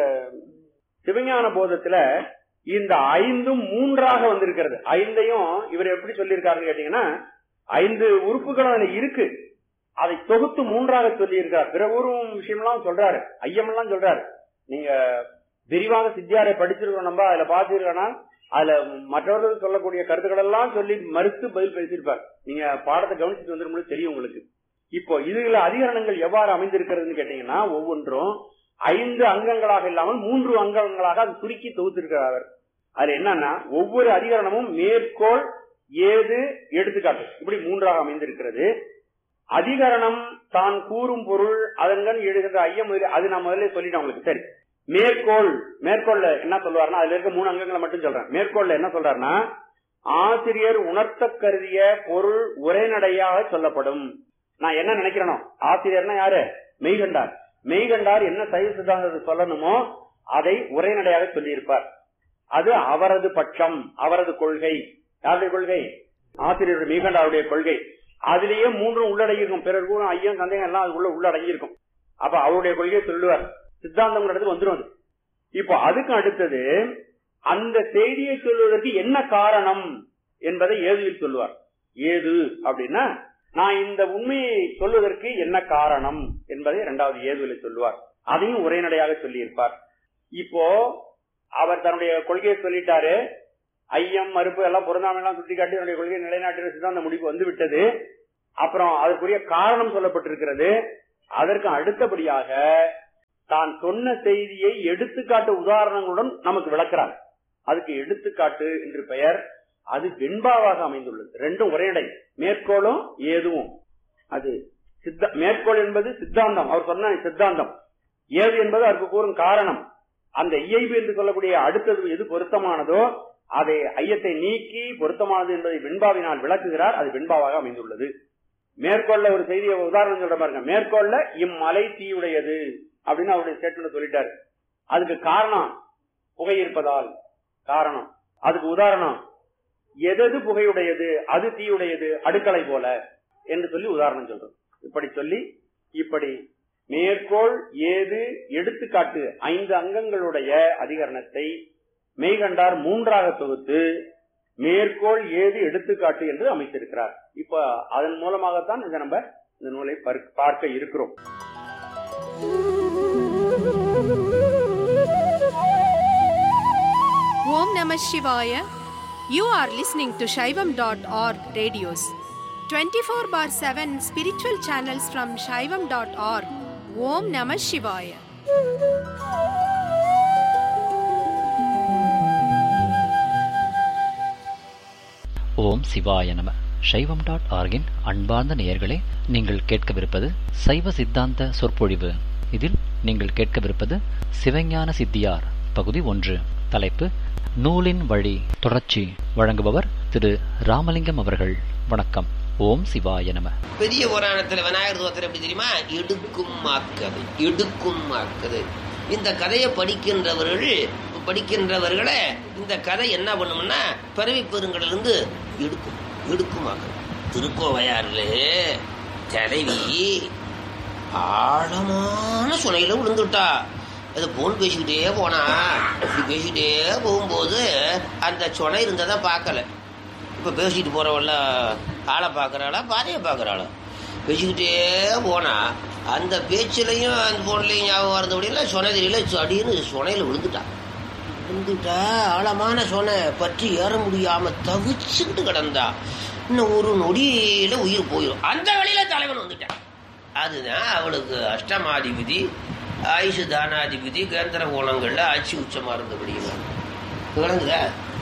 சிவஞான போதத்துல இந்த ஐந்தும் மூன்றாக வந்திருக்கிறது ஐந்தையும் இவர் எப்படி சொல்லியிருக்காருன்னு கேட்டீங்கன்னா ஐந்து உறுப்புகள் அதுல இருக்கு அதை தொகுத்து மூன்றாக சொல்லி இருக்கார் பிற ஊரும் விஷயம்லாம் சொல்றாரு ஐயமெல்லாம் சொல்றாரு நீங்க விரிவாக சித்தியாரை படிச்சிருக்கோம் நம்ம அதுல பாத்துருக்கோம்னா அதுல மற்றவர்கள் சொல்லக்கூடிய கருத்துக்கள் எல்லாம் சொல்லி மறுத்து பதில் பேசியிருப்பார் நீங்க பாடத்தை கவனிச்சுட்டு வந்துரும்போது தெரியும் உங்களுக்கு இப்போ இதுல அதிகரணங்கள் எவ்வாறு அமைந்திருக்கிறதுன்னு கேட்டீங்கன்னா ஒவ்வொன்றும் ஐந்து அங்கங்களாக இல்லாமல் மூன்று அங்கங்களாக அது சுருக்கி தொகுத்திருக்கிறார் அவர் அது என்னன்னா ஒவ்வொரு அதிகரணமும் மேற்கோள் ஏது எடுத்துக்காட்டு இப்படி மூன்றாக அமைந்திருக்கிறது அதிகரணம் தான் கூறும் பொருள் அதன்கண் எழுகின்ற ஐயம் முதலிய- அது நான் முதல்ல சொல்லிட்டேன் உங்களுக்கு சரி மேற்கோள் மேற்கோள்ல என்ன சொல்லுவாருன்னா அதுல இருக்க மூணு அங்கங்களை மட்டும் சொல்றேன் மேற்கோள்ல என்ன சொல்றாருன்னா ஆசிரியர் உணர்த்த கருதிய பொருள் உரைநடையாக சொல்லப்படும் நான் என்ன நினைக்கிறேனோ ஆசிரியர்னா யாரு மெய்கண்டார் மெய்கண்டார் என்ன சைவ சித்தாந்தத்தை சொல்லணுமோ அதை உரைநடையாக சொல்லியிருப்பார் அது அவரது பட்சம் அவரது கொள்கை யாருடைய கொள்கை ஆசிரியருடைய மெய்கண்டாருடைய கொள்கை அதிலேயே மூன்றும் உள்ளடங்கியிருக்கும் பிறர் கூட ஐயம் சந்தேகம் எல்லாம் அதுக்குள்ள உள்ளடங்கியிருக்கும் அப்ப அவருடைய கொள்கையை சொல்லுவார் சித்தாந்தம் வந்துடும் அது இப்போ அதுக்கு அடுத்தது அந்த செய்தியை சொல்வதற்கு என்ன காரணம் என்பதை ஏதுவில் சொல்லுவார் ஏது அப்படின்னா நான் இந்த உண்மையை சொல்வதற்கு என்ன காரணம் என்பதை இரண்டாவது ஏதுவில் சொல்லுவார் அதையும் உரைநடையாக சொல்லியிருப்பார் இப்போ அவர் தன்னுடைய கொள்கையை சொல்லிட்டாரு ஐயம் மறுப்பு எல்லாம் பொருந்தாமை எல்லாம் சுட்டி காட்டி என்னுடைய கொள்கையை நிலைநாட்டி தான் அந்த முடிவு வந்து விட்டது அப்புறம் அதற்குரிய காரணம் சொல்லப்பட்டிருக்கிறது அதற்கு அடுத்தபடியாக தான் சொன்ன செய்தியை எடுத்துக்காட்டு உதாரணங்களுடன் நமக்கு விளக்குறார் அதுக்கு எடுத்துக்காட்டு என்று பெயர் அது வெண்பாவாக அமைந்துள்ளது ரெண்டும் ஒரே இடை மேற்கோளும் ஏதுவும் அது சித்த மேற்கோள் என்பது சித்தாந்தம் அவர் சொன்ன சித்தாந்தம் ஏது என்பது அதற்கு கூறும் காரணம் அந்த இயல்பு என்று சொல்லக்கூடிய அடுத்தது எது பொருத்தமானதோ அதை ஐயத்தை நீக்கி பொருத்தமானது என்பதை வெண்பாவினால் விளக்குகிறார் அது வெண்பாவாக அமைந்துள்ளது மேற்கொள்ள ஒரு செய்தியை உதாரணம் சொல்ற பாருங்க மேற்கொள்ள இம்மலை தீயுடையது அப்படின்னு அவருடைய ஸ்டேட்மெண்ட் சொல்லிட்டாரு அதுக்கு காரணம் புகை இருப்பதால் காரணம் அதுக்கு உதாரணம் எதது புகையுடையது அது தீயுடையது அடுக்களை போல என்று சொல்லி உதாரணம் சொல்றோம் இப்படி சொல்லி இப்படி மேற்கோள் ஏது எடுத்துக்காட்டு ஐந்து அங்கங்களுடைய அதிகரணத்தை மெய்கண்டார் மூன்றாக தொகுத்து மேற்கோள் ஏது எடுத்துக்காட்டு என்று அமைத்திருக்கிறார் இப்ப அதன் மூலமாகத்தான் இதை நம்ம இந்த நூலை பார்க்க இருக்கிறோம் ஓம் நம சிவாய you are listening to Saivam dot org radios twenty four by seven spiritual channels from Saivam dot org ஓம் நம சிவாய ஓம் சிவாய நம சைவம் டாட் ஆர்கின் அன்பார்ந்த நேயர்களே நீங்கள் கேட்கவிருப்பது சைவ சித்தாந்த சொற்பொழிவு இதில் நீங்கள் கேட்கவிருப்பது சிவஞான சித்தியார் பகுதி ஒன்று தலைப்பு நூலின் வழி தொடர்ச்சி வழங்குபவர் திரு ராமலிங்கம் அவர்கள் வணக்கம் ஓம் சிவாய நம பெரிய புராணத்துல விநாயகர் தோத்திரம் எப்படி தெரியுமா எடுக்கும் மாக்கதை எடுக்கும் மாக்கதை இந்த கதையை படிக்கின்றவர்கள் படிக்கின்றவர்களை இந்த கதை என்ன பண்ணும்னா பிறவி பெருங்கடல இருந்து எடுக்கும் எடுக்குமாக்கதை திருக்கோவையாறுல தலைவி ஆழமான சுனையில விழுந்துட்டா அது போன் பேசிக்கிட்டே போனா இப்படி பேசிக்கிட்டே போகும்போது அந்த சுனை இருந்ததை பார்க்கல இப்போ பேசிட்டு போறவள்ள ஆளை பார்க்குறாளா பாதையை பார்க்குறாளா பேசிக்கிட்டே போனா அந்த பேச்சிலையும் அந்த போன்லையும் ஞாபகம் வரது முடியல சொனை தெரியல அடின்னு சொனையில் விழுந்துட்டான் விழுந்துட்டா ஆழமான சொனை பற்றி ஏற முடியாம தவிச்சுக்கிட்டு கிடந்தா இன்னும் ஒரு நொடியில உயிர் போயிடும் அந்த வழியில தலைவன் வந்துட்டான் அதுதான் அவளுக்கு அஷ்டமாதிபதி ஆயுஷு தானாதிபதி கேந்திர கோணங்கள்ல ஆட்சி உச்சமா இருந்தபடியா விளங்குதா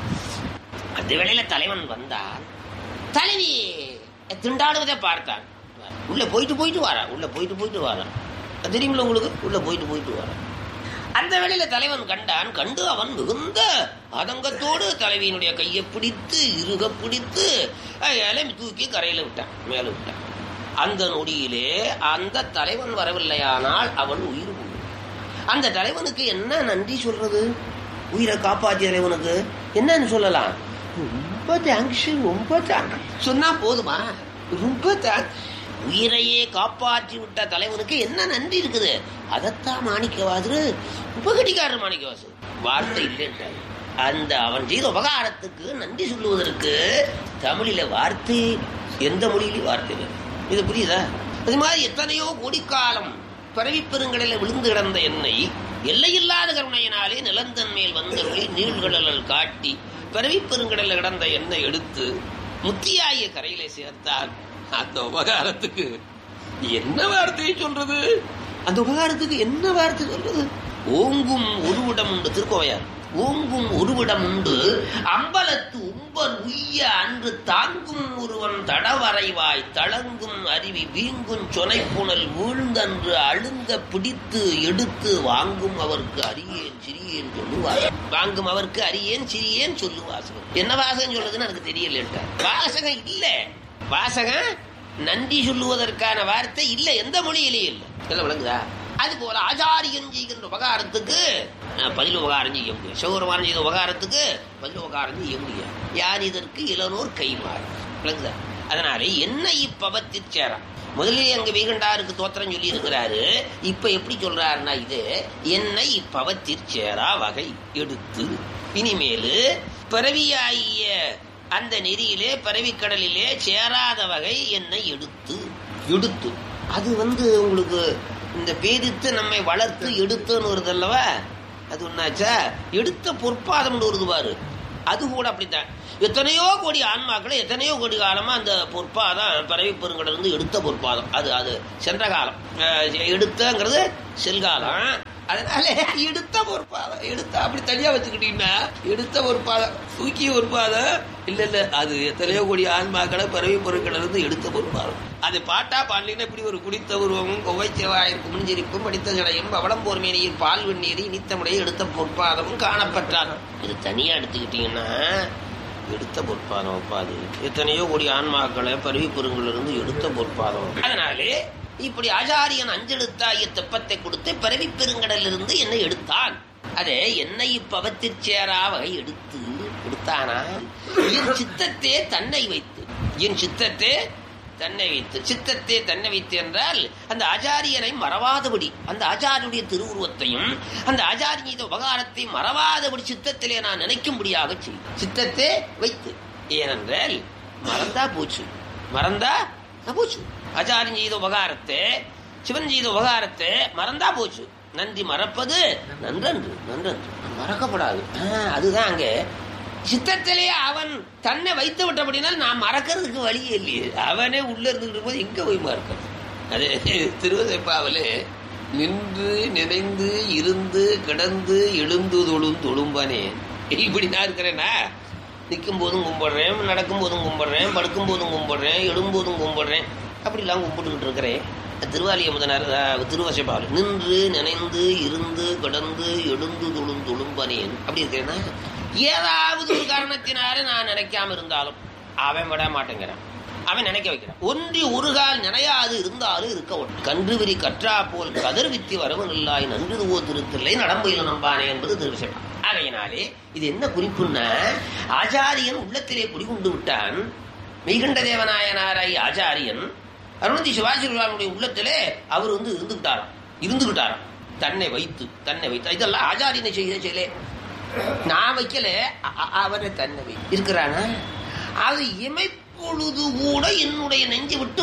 அந்த வேளையில தலைவன் வந்தான் தலைவி திண்டாடுவதை பார்த்தான் உள்ள போயிட்டு போயிட்டு வாரான் உள்ள போயிட்டு போயிட்டு வாரான் தெரியுமில்ல உங்களுக்கு உள்ள போயிட்டு போயிட்டு வாரான் அந்த வேளையில தலைவன் கண்டான் கண்டு அவன் மிகுந்த அதங்கத்தோடு தலைவியினுடைய கையை பிடித்து இறுக பிடித்து இலை தூக்கி கரையில விட்டான் மேல விட்டான் அந்த நொடியிலே அந்த தலைவன் வரவில்லையானால் அவன் உயிர் போகும் அந்த தலைவனுக்கு என்ன நன்றி சொல்றது உயிரை காப்பாற்றிய தலைவனுக்கு என்னன்னு சொல்லலாம் ரொம்ப தேங்க்ஸ் ரொம்ப தேங்க்ஸ் சொன்னா போதுமா ரொம்ப தேங்க்ஸ் உயிரையே காப்பாற்றி விட்ட தலைவனுக்கு என்ன நன்றி இருக்குது அதைத்தான் மாணிக்கவாசரு உபகடிக்காரர் மாணிக்கவாசு வார்த்தை இல்லைன்றார் அந்த அவன் செய்த உபகாரத்துக்கு நன்றி சொல்லுவதற்கு தமிழில வார்த்தை எந்த மொழியிலையும் வார்த்தை இல்லை இது புரியுதா அது மாதிரி எத்தனையோ கோடிக்காலம் பரவி பெருங்கடல விழுந்து கிடந்த என்னை எல்லையில்லாத கருணையினாலே நிலந்தன் மேல் வந்தருளி நீழ்கடல் காட்டி பரவி பெருங்கடல கிடந்த எண்ணெய் எடுத்து முத்தியாய கரையில சேர்த்தார் அந்த உபகாரத்துக்கு என்ன வார்த்தையை சொல்றது அந்த உபகாரத்துக்கு என்ன வார்த்தை சொல்றது ஓங்கும் ஒருவிடம் உண்டு திருக்கோவையார் ஓங்கும் ஒருவிடம் உண்டு அம்பலத்து உம்பர் உய்ய அன்று தாங்கும் ஒருவன் தடவரைவாய் தளங்கும் அருவி வீங்கும் சொனைப்புணல் வீழ்ந்தன்று அழுங்க பிடித்து எடுத்து வாங்கும் அவருக்கு அரியேன் சிறியேன் சொல்லுவார் வாங்கும் அவருக்கு அரியேன் சிறியேன் சொல்லுவாசகம் என்ன வாசகம் சொல்றதுன்னு எனக்கு தெரியல வாசகம் இல்ல வாசகம் நன்றி சொல்லுவதற்கான வார்த்தை இல்ல எந்த மொழியிலேயே இல்லை எல்லாம் விளங்குதா அது போல ஆச்சாரியன் செய்கின்ற உபகாரத்துக்கு பதில் உபகாரம் செய்ய முடியும் சிவபெருமானம் செய்த உபகாரத்துக்கு பதில் உபகாரம் செய்ய முடியும் யார் இதற்கு இளனோர் கைமாறு விளங்குதா அதனால என்ன இப்பவத்தில் சேரான் முதலில் அங்க வீகண்டாருக்கு தோத்திரம் சொல்லி இருக்கிறாரு இப்ப எப்படி சொல்றாருன்னா இது என்னை இப்பவத்தில் சேரா வகை எடுத்து இனிமேலு பிறவியாகிய அந்த நெறியிலே பரவிக்கடலிலே சேராத வகை என்னை எடுத்து எடுத்து அது வந்து உங்களுக்கு இந்த பேதித்து நம்மை வளர்த்து எடுத்துன்னு வருது அல்லவா அது ஒன்னாச்சா எடுத்த பொற்பாதம் வருது பாரு அது கூட அப்படித்தான் எத்தனையோ கோடி ஆன்மாக்களை எத்தனையோ கோடி காலமா அந்த பொற்பாதம் பறவை பெருங்கடல் இருந்து எடுத்த பொற்பாதம் அது அது சென்ற காலம் அஹ் எடுத்தங்கிறது செல்காலம் அதனால எடுத்த பொற்பாதம் எடுத்த அப்படி தனியா வச்சுக்கிட்டீங்கன்னா எடுத்த பொற்பாதம் தூக்கிய பொற்பாதம் இல்ல இல்ல அது எத்தனையோ கோடி ஆன்மாக்களை பறவை பொருட்கள் இருந்து எடுத்த பொற்பாதம் அது பாட்டா பாடலினா இப்படி ஒரு குடித்த உருவமும் கொவைச்சவாயிருக்கும் முன்சிரிப்பும் படித்த ஜடையும் பவளம் போர்மேனியில் பால் வெந்நீர் இனித்தமுடைய எடுத்த பொற்பாதமும் காணப்பட்டார் இது தனியா எடுத்துக்கிட்டீங்கன்னா எடுத்த பொற்பாதம் அப்பா அது எத்தனையோ கோடி ஆன்மாக்களை பருவி இருந்து எடுத்த பொற்பாதம் அதனாலே இப்படி ஆச்சாரியன் அஞ்செழுத்தாகிய தெப்பத்தை கொடுத்து பரவி பெருங்கடலிருந்து என்னை எடுத்தான் அதே என்னை இப்பவத்திற் சேரா வகை எடுத்து எடுத்தானா என் சித்தத்தே தன்னை வைத்து என் சித்தத்தே தன்னை வைத்து சித்தத்தே தன்னை வைத்து என்றால் அந்த ஆச்சாரியனை மறவாதபடி அந்த ஆச்சாரியனுடைய திருவுருவத்தையும் அந்த ஆச்சாரிய உபகாரத்தை மறவாதபடி சித்தத்திலே நான் நினைக்கும்படியாக செய்யும் சித்தத்தே வைத்து ஏனென்றால் மறந்தா போச்சு மறந்தா போச்சு ஆச்சாரியன் செய்த உபகாரத்தை சிவன் செய்த உபகாரத்தை மறந்தா போச்சு நன்றி மறப்பது நன்றன்று நன்றன்று மறக்கப்படாது ஆ, அதுதான் அங்க சித்தத்திலே அவன் தன்னை வைத்து விட்டபடினால் நான் மறக்கிறதுக்கு வழியே இல்லையே அவனே உள்ள இருந்துகிட்டு போது எங்க போய் மறக்கிறது அது திருவதைப்பாவிலே நின்று நினைந்து இருந்து கிடந்து எழுந்து தொழும் தொழும்பானே இப்படி நான் இருக்கிறேன்னா நிற்கும் போதும் கும்பிடுறேன் நடக்கும் போதும் கும்பிடுறேன் படுக்கும் போதும் கும்பிடுறேன் எழும்போதும் கும்பிடுறேன் அப்படிலாம் கும்பிட்டுக்கிட்டு இருக்கிறேன் திருவாலிய முதனார் திருவசைப்பாவில் நின்று நினைந்து இருந்து கிடந்து எழுந்து தொழும் தொழும்பனேன் அப்படி இருக்கிறேன்னா ஏதாவது ஒரு காரணத்தினால நான் நினைக்காம இருந்தாலும் அவன் விட மாட்டேங்கிறான் அவன் நினைக்க வைக்கிறான் ஒன்றி ஒரு கால் நினையாது இருந்தாலும் இருக்க ஒன்று கன்று விரி கற்றா போல் கதிர் வித்தி வரவன் இல்லாய் நன்று ஓ திருத்தில்லை நடம்பையில் நம்பானே என்பது திருவிசைப்பா ஆகையினாலே இது என்ன குறிப்புன்னா ஆச்சாரியன் உள்ளத்திலே குடிகொண்டு விட்டான் மெய்கண்ட தேவநாயனாராய் ஆச்சாரியன் அருணதி சிவாஜிகளுடைய உள்ளத்திலே அவர் வந்து இருந்துகிட்டாராம் இருந்துகிட்டாராம் தன்னை வைத்து தன்னை வைத்து இதெல்லாம் ஆச்சாரியனை செய்த செயலே நான் வைக்கல அ- அ- அவரை தன்னை வை இருக்கிறானா அது இமைப்பொழுது கூட என்னுடைய நெஞ்சு விட்டு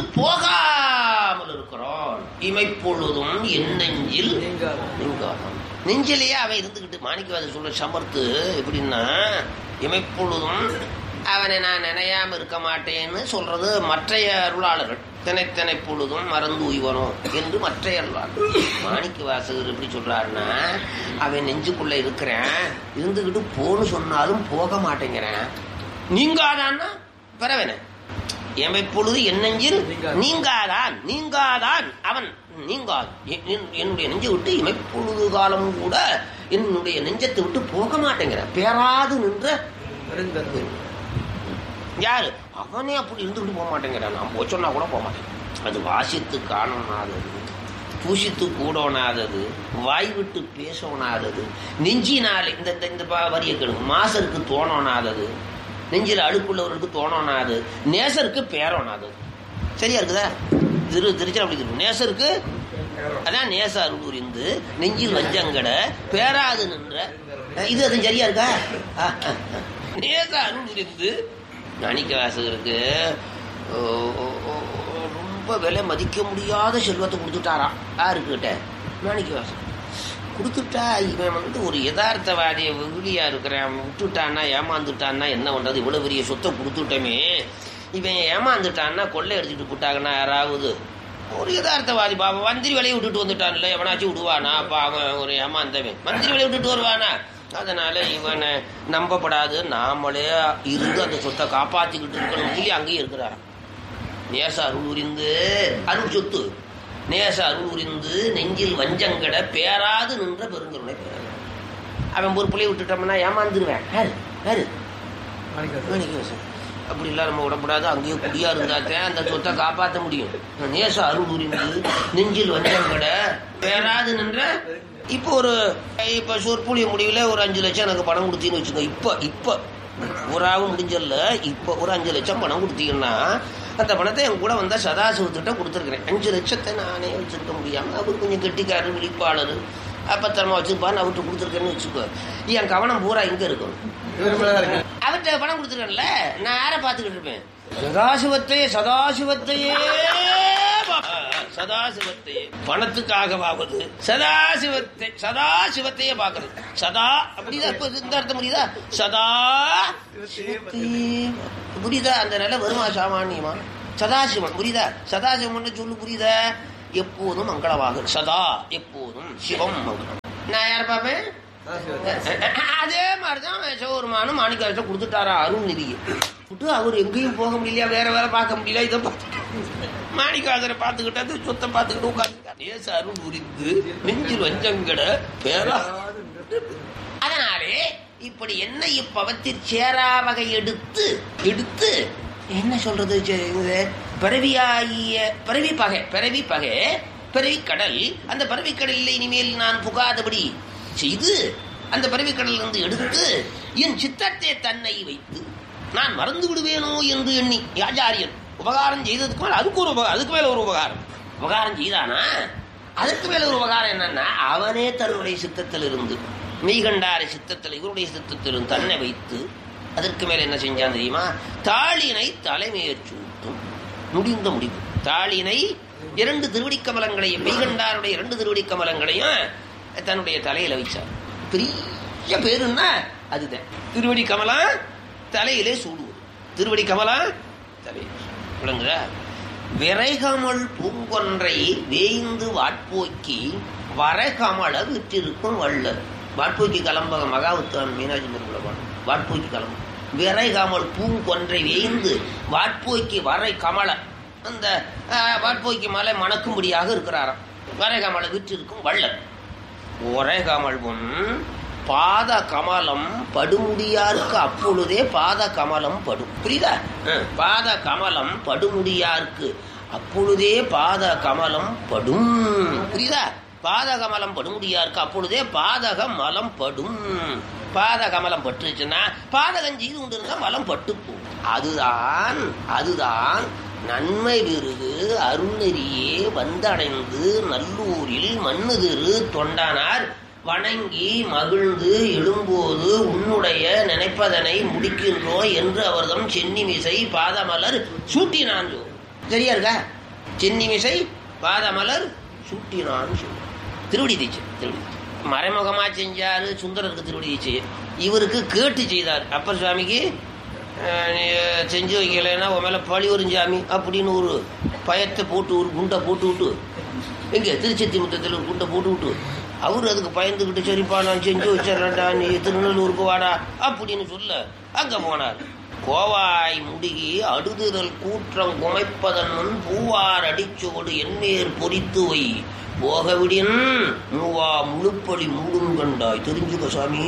போகாமல் இருக்கிறான் இமைப்பொழுதும் என் நெஞ்சில் நீங்காதான் நெஞ்சிலேயே அவன் இருந்துகிட்டு மாணிக்கவாத சொல்ற சமர்த்து எப்படின்னா இமைப்பொழுதும் அவனை நான் நினையாம இருக்க மாட்டேன்னு சொல்றது மற்றைய அருளாளர்கள் தினைத்தனை பொழுதும் மறந்து உய்வனோ என்று மற்றைய அருளாளர் மாணிக்க வாசகர் எப்படி சொல்றாருன்னா அவன் நெஞ்சுக்குள்ள இருக்கிறேன் இருந்துகிட்டு போன்னு சொன்னாலும் போக மாட்டேங்கிறேன் நீங்காதான்னா பரவன எமைப்பொழுது என் நெஞ்சில் நீங்காதான் நீங்காதான் அவன் நீங்காது என்- என்- என்னுடைய நெஞ்சை விட்டு இமைப்பொழுது காலம் கூட என்னுடைய நெஞ்சத்தை விட்டு போக மாட்டேங்கிறான் பேராது நின்ற யாரு அவனே அப்படி இருந்துகிட்டு போக மாட்டேங்கிறான் நான் போய் சொன்னா கூட போக மாட்டேன் அது வாசித்து காணோனாதது பூசித்து கூடோனாதது வாய் விட்டு பேசோனாதது நெஞ்சினாலே இந்த இந்த- இந்த பா- வரியை கேளுங்க மாசருக்கு தோணோனாதது நெஞ்சில் அழுக்குள்ளவருக்கு தோணோனாது நேசருக்கு பேரோனாதது சரியா இருக்குதா திரு திருச்சிராப்பள்ளி திரு நேசருக்கு அதான் நேச அருள் புரிந்து நெஞ்சில் வஞ்சங்கட பேராது நின்ற இது அது சரியா இருக்கா ஆ, ஆ, ஆ. நேச அருள் புரிந்து மாணிக்க வாசகருக்கு ஓ, ஓ, ஓ, ரொம்ப விலை மதிக்க முடியாத செல்வத்தை கொடுத்துட்டாராம் யாருக்கிட்ட மாணிக்க வாசகர் கொடுத்துட்டா இவன் வந்து ஒரு யதார்த்தவாதிய வெகுளியா இருக்கிறான் விட்டுட்டான்னா ஏமாந்துட்டான்னா என்ன பண்றது இவ்வளவு பெரிய சொத்தை கொடுத்துட்டோமே இவன் ஏமாந்துட்டான்னா கொள்ளை அடிச்சுட்டு போட்டாங்கன்னா யாராவது ஒரு யதார்த்தவாதி பாவம் மந்திரி விலையை விட்டுட்டு வந்துட்டான்ல எவனாச்சும் விடுவானா பாவம் ஒரு ஏமாந்தவன் மந்திரி விலையை விட்டுட்டு வருவானா அதனால இவனை நம்பப்படாது நாமளே இருந்து அந்த சொத்தை காப்பாத்திக்கிட்டு இருக்கணும்னு சொல்லி அங்கேயே இருக்கிறாராம் நேச அருள் உரிந்து அருள் சொத்து நேச அருள் உரிந்து நெஞ்சில் வஞ்சங்கட பேராது நின்ற பெருங்கருணை பேராது அவன் பொறுப்புலேயே விட்டுட்டோம்னா ஏமாந்துருவேன் யாரு யாரு மாணிக்கவாசன். அப்படி எல்லாம் நம்ம விடக்கூடாது அங்கேயே குடியா இருந்தாத்தான் அந்த சொத்தை காப்பாற்ற முடியும் நேச அருள் உரிந்து நெஞ்சில் வஞ்சங்கட பேராது நின்ற இப்போ ஒரு இப்ப சொற்பொழிய முடிவில் ஒரு அஞ்சு லட்சம் எனக்கு பணம் கொடுத்தீங்கன்னு வச்சுக்கோ இப்ப இப்ப ஊராக முடிஞ்சல இப்ப ஒரு அஞ்சு லட்சம் பணம் கொடுத்தீங்கன்னா அந்த பணத்தை என் கூட வந்தா சதாசிவத்திட்ட கொடுத்துருக்கிறேன் அஞ்சு லட்சத்தை நானே வச்சிருக்க முடியாம அவர் கொஞ்சம் கெட்டிக்காரர் விழிப்பாளர் பத்திரமா வச்சிருப்பான்னு அவர்கிட்ட கொடுத்துருக்கேன்னு வச்சுக்கோ என் கவனம் பூரா இங்க இருக்கும் அவர்கிட்ட பணம் கொடுத்துருக்கேன்ல நான் யாரை பார்த்துக்கிட்டு இருப்பேன் சதாசிவத்தையே சதாசிவத்தையே பா- சதாசிவத்தையே பணத்துக்காகவாவது சதாசிவத்தை சதாசிவத்தையே பார்க்கறது சதா அப்படிதான் இப்ப இந்த அர்த்தம் புரியுதா சதா சிவத்தையே புரியுதா அந்த நிலை வருமா சாமானியமா சதாசிவன் புரியுதா சதாசிவன் சொல்லு புரியுதா எப்போதும் மங்களமாக சதா எப்போதும் சிவம் மங்களம் நான் யார பாப்பேன் அதே மாதிரிதான் சிவபெருமானும் மாணிக்காசத்தை கொடுத்துட்டாரா அருள்நிதியை விட்டு அவர் எங்கேயும் போக முடியலையா வேற வேற பார்க்க முடியல இதை பார்த்து மாணிக்காசரை பார்த்துக்கிட்டது சொத்தை பார்த்துக்கிட்டு உட்காந்துட்டார் ஏசு அருள் புரிந்து நெஞ்சில் வஞ்சங்கட பேரா அதனாலே இப்படி என்ன இப்பவத்தில் சேரா வகை எடுத்து எடுத்து என்ன சொல்றது சே- இது பிறவியாகிய பிறவி பகை பிறவி பகை பிறவி கடல் அந்த பிறவி கடலில் இனிமேல் நான் புகாதபடி செய்து அந்த பிறவி கடலிலிருந்து எடுத்து என் சித்தத்தை தன்னை வைத்து நான் மறந்து விடுவேனோ என்று எண்ணி ஆச்சாரியன் உபகாரம் செய்ததுக்கு மேல அதுக்கு ஒரு உபகாரம் அதுக்கு மேல ஒரு உபகாரம் உபகாரம் செய்தானா அதுக்கு மேல ஒரு உபகாரம் என்னன்னா அவனே தன்னுடைய சித்தத்தில் இருந்து மெய்கண்டார சித்தத்தில் இவருடைய சித்தத்தில் இருந்து தன்னை வைத்து அதற்கு மேல என்ன செஞ்சான் தெரியுமா தாளினை தலைமையேற்றூட்டும் முடிந்த முடிவு தாளினை இரண்டு திருவடி கமலங்களையும் மெய்கண்டாருடைய இரண்டு திருவடி கமலங்களையும் தன்னுடைய தலையில வச்சார் பெரிய பேருன்னா அதுதான் திருவடி கமலம் தலையிலே சூடுவது திருவடி கமலம் தலையில விளங்குதா விரைகமல் பூங்கொன்றை வேய்ந்து வாட்போக்கி வரைகமல விற்றிருக்கும் வள்ளல் வாட்போக்கி கலம்பக மகாவுத்தான் மீனாட்சி நிர்மலபான் வாட்போக்கி கலம்பம் விரைகமல் பூங்கொன்றை வேய்ந்து வாட்போக்கி வரை கமல அந்த ஆஹ், வாட்போக்கி மலை மணக்கும்படியாக இருக்கிறாராம் வரைகமல விற்றிருக்கும் வள்ளல் உரைகமழ்வும் பாத கமலம் படுமுடியாருக்கு அப்பொழுதே பாத கமலம் படும் புரியுதா ம், பாத கமலம் படுமுடியாருக்கு அப்பொழுதே பாத கமலம் படும் புரியுதா பாத கமலம் படுமுடியாருக்கு அப்பொழுதே பாதக மலம் படும் பாத கமலம் பட்டுருச்சுன்னா பாதகம் செய்து கொண்டிருந்தா மலம் பட்டு போகும் அதுதான் அதுதான் நன்மை விருது அருள்நெறியே வந்தடைந்து நல்லூரில் மண்ணுதிரு தொண்டனார் வணங்கி மகிழ்ந்து எழும்போது உன்னுடைய நினைப்பதனை முடிக்கின்றோம் என்று அவர்தம் சென்னிமிசை பாதமலர் சூட்டினான் சொல். சரியா இருக்கா சென்னிமிசை பாதமலர் சூட்டினான் சொல். திருவடி தீட்சை திருவடி தீட்சை. மறைமுகமா செஞ்சாரு சுந்தரருக்கு திருவடி தீட்சை இவருக்கு கேட்டு செய்தார் அப்பர் சுவாமிக்கு அஹ், நீ செஞ்சு வைக்கலைன்னா உன் மேல பழி வரும் சாமி அப்படின்னு ஒரு பயத்தை போட்டு ஒரு குண்டை போட்டு விட்டு எங்க திருச்செத்தி முத்தத்தில் ஒரு குண்டை போட்டு விட்டு அவரு அதுக்கு பயந்துக்கிட்டு சரிப்பா நான் செஞ்சு வச்சிடறேன்டா நீ திருநெல்லூருக்கு வாடா அப்படின்னு சொல்ல அங்க போனார் கோவாய் முடுகி அடுதுதல் கூற்றம் குமைப்பதன் முன் பூவார் அடிச்சோடு எண்ணீர் பொறித்து வை போகவிடின் மூவா முழுப்படி மூடும் கண்டாய் தெரிஞ்சுக்க சாமி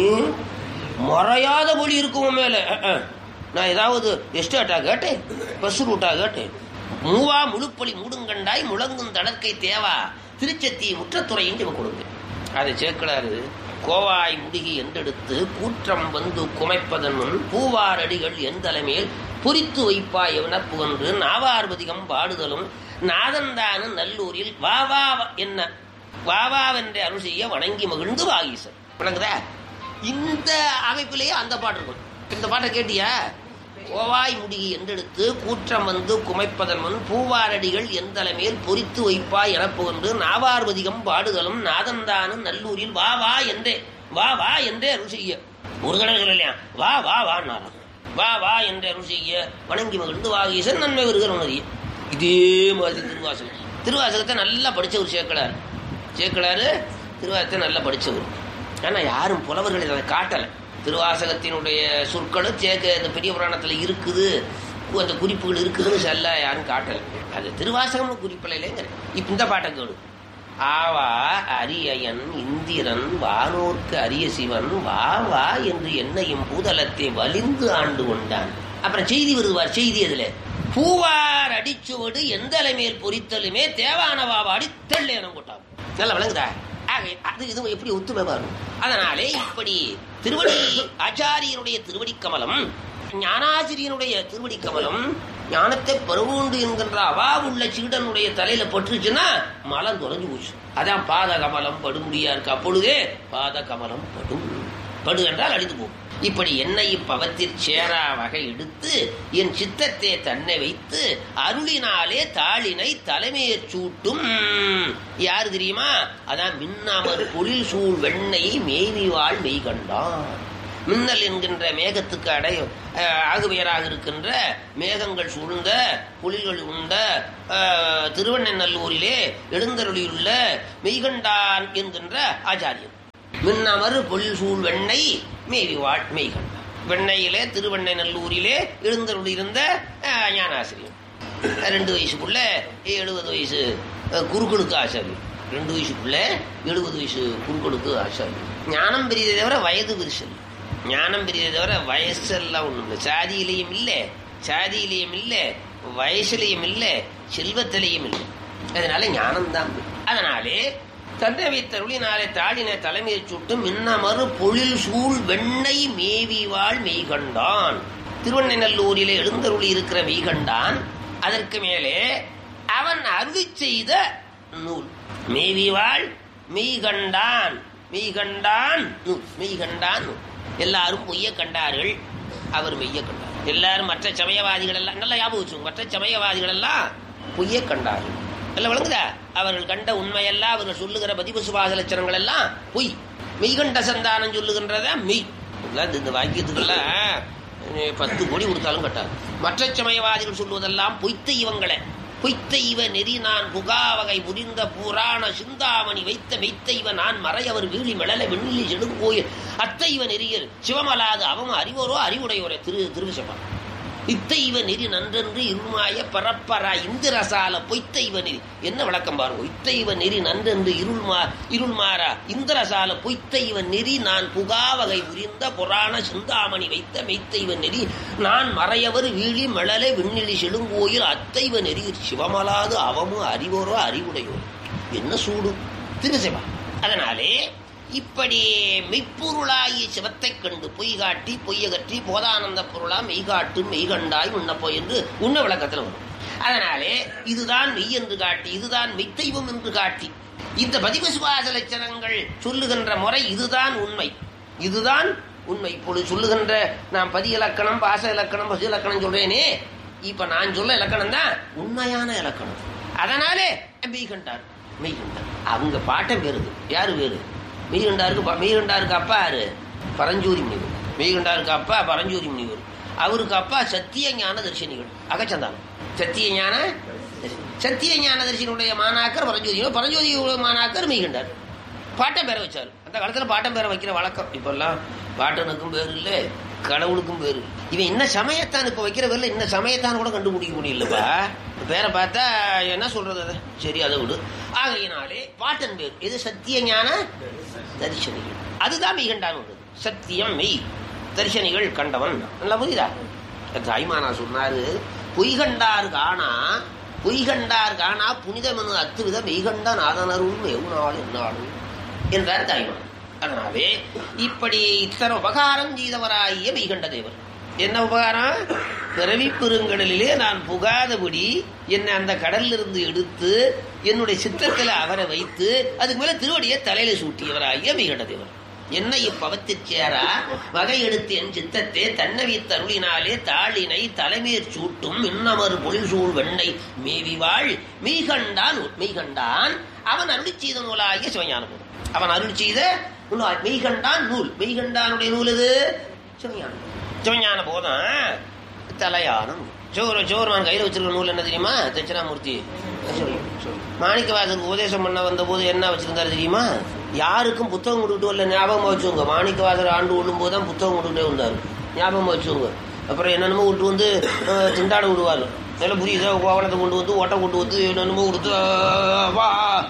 மறையாத வழி இருக்கும் உன் மேல அஹ், அஹ். நான் ஏதாவது எஸ்டேட்டா கேட்டேன் பஸ் ரூட்டா கேட்டேன் மூவா முழுப்பொலி மூடுங்கண்டாய் முழங்கும் தடற்கை தேவா திருச்செத்தி முற்றத்துறையும் இவ கொடுங்க அதை சேர்க்கிறாரு கோவாய் முடுகி என்றெடுத்து கூற்றம் வந்து குமைப்பதன் முன் பூவார் அடிகள் என் தலைமையில் பொறித்து வைப்பாய் எவனப் புகன்று நாவார்பதிகம் பாடுதலும் நாதந்தானு நல்லூரில் வா வா வா என்ன வாவாவென்ற அருள் செய்ய வணங்கி மகிழ்ந்து வாகீசன் விளங்குதா இந்த அமைப்பிலேயே அந்த பாட்டு இருக்கும் இந்த பாட்டை கேட்டியா ஓவாய் முடிகி என்றெடுத்து கூற்றம் வந்து குமைப்பதன் முன் பூவாரடிகள் எந்தலைமேல் பொறித்து வைப்பாய் எனப்புகன்று நாவார்வதிகம் பாடுதலும் நாதந்தானும் நல்லூரில் வா வா என்றே வா வா என்றே அருள் செய்ய ஒரு கடல் இல்லையா வா வா வான்னாராம் வா வா என்றே அருள் செய்ய வணங்கி மகிழ்ந்து வாகீசன் நன்மை வருகிற உணரிய இதே மாதிரி திருவாசகம் திருவாசகத்தை நல்லா படிச்சவர் சேர்க்கலார் சேர்க்கலாரு திருவாசகத்தை நல்லா படிச்சவர் ஆனா யாரும் புலவர்கள் அதை காட்டல திருவாசகத்தினுடைய சொற்களும் சேர்க்க இந்த பெரிய புராணத்துல இருக்குது அந்த குறிப்புகள் இருக்குதுன்னு சொல்ல யாரும் காட்டல அது திருவாசகம்னு குறிப்பில் இல்லைங்கிற இப்ப இந்த பாட்டை கேடு ஆவா அரியயன் இந்திரன் வானோர்க்கு அரிய சிவன் வா வா என்று என்னையும் பூதலத்தை வலிந்து ஆண்டு கொண்டான் அப்புறம் செய்தி வருவார் செய்தி அதுல பூவார் அடிச்சுவடு எந்த மேல் பொறித்தலுமே தேவானவாவ அடித்தள்ளேனம் கொட்டான் நல்லா விளங்குதா ஆக அது இது எப்படி ஒத்துமை வரும் அதனாலே இப்படி திருவடி ஆச்சாரியனுடைய திருவடி கமலம் ஞானாசிரியனுடைய திருவடி கமலம் ஞானத்தை பருவுண்டு என்கின்ற அவா உள்ள சீடனுடைய தலையில பட்டுருச்சுன்னா மலம் தொலைஞ்சு போச்சு அதான் பாத கமலம் படுமுடியா இருக்கு அப்பொழுதே பாத கமலம் படும் படு என்றால் அழிந்து போகும் இப்படி என்னை இப்பவத்தில் சேரா வகை எடுத்து என் சித்தத்தை தன்னை வைத்து அருளினாலே தாளினை தலைமையைச் சூட்டும் யாரு தெரியுமா அதான் மின்னாமர் பொழில் சூழ் வெண்ணை மேவிவாள் மெய் கண்டான் மின்னல் என்கின்ற மேகத்துக்கு அடைய அஹ், ஆகுபெயராக இருக்கின்ற மேகங்கள் சூழ்ந்த புலிகள் உண்ட அஹ், திருவண்ணநல்லூரிலே எழுந்தருளியுள்ள மெய்கண்டான் என்கின்ற ஆச்சாரியன் மின்னமர் பொழில் சூழ் வெண்ணை மேவிவாள் மெய்கண்டான் வெண்ணையிலே திருவண்ணை நல்லூரிலே எழுந்தருளியிருந்த அஹ், ஞானாசிரியர் ரெண்டு வயசுக்குள்ள எழுபது வயசு அஹ், குருக்களுக்கு ஆச்சாரியம் ரெண்டு வயசுக்குள்ள எழுபது வயசு குருக்களுக்கு ஆச்சாரியம் ஞானம் பெரியதை தவிர வயது பெருசல் ஞானம் பெரியதை தவிர வயசெல்லாம் ஒண்ணும் இல்லை சாதியிலையும் இல்லை சாதியிலையும் இல்லை வயசுலையும் இல்லை செல்வத்திலையும் இல்லை அதனால ஞானம் தான் அதனாலே தன்னை வைத்தருளினாலே தாளின தலைமையை சுட்டு மின்னமறு பொழில் சூழ் வெண்ணை மேவிவாள் மெய்கண்டான் திருவண்ணநல்லூரிலே எழுந்தருளி இருக்கிற மெய்கண்டான் அதற்கு மேலே அவன் அருளி செய்த நூல் மேவிவாள் மெய்கண்டான் மெய்கண்டான் நூல் மெய்கண்டான் நூல் எல்லாரும் பொய்ய கண்டார்கள் அவர் மெய்ய கண்டார் எல்லாரும் மற்ற சமயவாதிகள் எல்லாம் நல்லா ஞாபகம் வச்சுக்கோங்க மற்ற சமயவாதிகள் எல்லாம் பொய்ய கண்டார்கள் எல்லாம் விளங்குதா அவர்கள் கண்ட உண்மையெல்லாம் அவர்கள் சொல்லுகிற பதிவு சுபாச லட்சணங்கள் எல்லாம் பொய் மெய்கண்ட சந்தானம் சொல்லுகின்றத மெய் இதெல்லாம் இந்த- இந்த வாக்கியத்துக்கெல்லாம் அஹ், பத்து கோடி கொடுத்தாலும் கட்டாது மற்ற சமயவாதிகள் சொல்லுவதெல்லாம் பொய்த்த இவங்களை பொய்த்த இவ நெறி நான் புகாவகை புரிந்த புராண சிந்தாமணி வைத்த மெய்த்த இவ நான் மறையவர் வீழி மிளல வெண்ணிலி செடுங்கோயில் அத்தை இவ நெறியர் சிவமலாது அவம் அறிவோரோ அறிவுடையோரே திரு திருவிசப்பா இத்தை இவ நெறி நன்றென்று இருமாய பரப்பரா இந்திரசால பொய்த்த இவ நெறி என்ன விளக்கம் பாருங்க இத்தை இவ நெறி நன்றென்று இருள்மா இருள்மாறா இந்திரசால பொய்த்த இவ நெறி நான் புகாவகை புரிந்த புராண சிந்தாமணி வைத்த மெய்த்த இவ நெறி நான் மறையவர் வீழி மழலை விண்ணிலி செழுங்கோயில் அத்தைவ நெறி சிவமலாது அவமும் அறிவோரோ அறிவுடையோர் என்ன சூடு திருசிவா அதனாலே இப்படி மெய்ப்பொருளாகிய சிவத்தைக் கண்டு பொய் காட்டி பொய்யகற்றி போதானந்த பொருளா மெய்காட்டு மெய்கண்டாய் உண்ணப்போ என்று உண்ண விளக்கத்தில் வரும் அதனாலே இதுதான் மெய் என்று காட்டி இதுதான் மெய்த்தெய்வம் என்று காட்டி இந்த பதிவு சுவாச லட்சணங்கள் சொல்லுகின்ற முறை இதுதான் உண்மை இதுதான் உண்மை இப்பொழுது சொல்லுகின்ற நான் பதி இலக்கணம் பாச இலக்கணம் பசு இலக்கணம் சொல்றேனே இப்ப நான் சொல்ல இலக்கணம் தான் உண்மையான இலக்கணம் அதனாலே மெய்கண்டார் மெய்கண்டார் அவங்க பாட்டம் வேறுது யாரு வேறு மெய்கண்டாருக்கு ப- மெய்கண்டாருக்கு அப்பா யாரு பரஞ்சூரி முனிவர் மெய்கண்டாருக்கு அப்பா பரஞ்சூரி முனிவர் அவருக்கு அப்பா சத்திய ஞான தரிசனிகள் அகச்சந்தானம் சத்திய ஞான தரிசனி. சத்திய ஞான தரிசனுடைய மாணாக்கர் பரஞ்சோதி பரஞ்சோதி மாணாக்கர் மெய்கண்டார் பாட்டம் பேர வச்சாரு அந்த காலத்துல பாட்டம் பேர வைக்கிற வழக்கம் இப்பெல்லாம் பாட்டனுக்கும் பேர் இல்லை கடவுளுக்கும் பேர் இல்லை. இவன் என்ன சமயத்தான் இப்ப வைக்கிற பேர்ல என்ன சமயத்தான் கூட கண்டுபிடிக்க முடியலப்பா பேரை பார்த்தா என்ன சொல்றது அதை சரி அதை விடு ஆகையினாலே பாட்டன் பேர் இது சத்திய ஞான தரிசனிகள் அதுதான் மெய்கண்டான் உள்ளது சத்தியம் மெய் தரிசனிகள் கண்டவன் நல்லா புரியுதா தாய்மானா சொன்னாரு பொய்கண்டார் காணா பொய்கண்டார் காணா புனிதமெனு அத்துவித மெய்கண்ட நாதனரும் எவ்நாள் என்னாலும் என்றார் தாய்மான் அதனாலே இப்படி இத்தனை உபகாரம் செய்தவராகிய மெய்கண்ட தேவர் என்ன உபகாரம் பிறவி பெருங்கடலிலே நான் புகாதபடி என்னை அந்த கடல்ல இருந்து எடுத்து என்னுடைய சித்தத்தில் அவரை வைத்து அதுக்கு மேல திருவடியை தலையில சூட்டியவராகிய மெய்கண்ட தேவர் என்ன இப்பவத்திற் சேரா வகை எடுத்து என் சித்தத்தே தன்னவி தருளினாலே தாளினை தலைமேற் சூட்டும் இன்னமர் பொழில் சூழ் வெண்ணை மேவிவாள் மெய்கண்டான் மெய்கண்டான் அவன் அருளி செய்த நூலாகிய சிவஞான போதும் அவன் அருள் செய்த நூலா- மெய்கண்டான் நூல் மெய்கண்டானுடைய நூல் இது சிவஞான சிவஞான போதம் தலையானம் சோறு சோறுமான் கையில் வச்சிருக்க நூல் என்ன தெரியுமா தட்சிணாமூர்த்தி மாணிக்கவாசருக்கு உபதேசம் பண்ண வந்த போது என்ன வச்சிருந்தாரு தெரியுமா யாருக்கும் புத்தகம் கொடுத்துட்டு வரல ஞாபகமா வச்சுக்கோங்க மாணிக்கவாசர் ஆண்டு விடும் போது தான் புத்தகம் கொடுத்துட்டே வந்தாரு ஞாபகமா வச்சுக்கோங்க அப்புறம் என்னென்னமோ விட்டு வந்து அஹ், திண்டாட விடுவார் நல்லா புரியுதா கோவணத்தை கொண்டு வந்து ஓட்டை கொண்டு வந்து என்னென்னமோ கொடுத்து அஹ், வா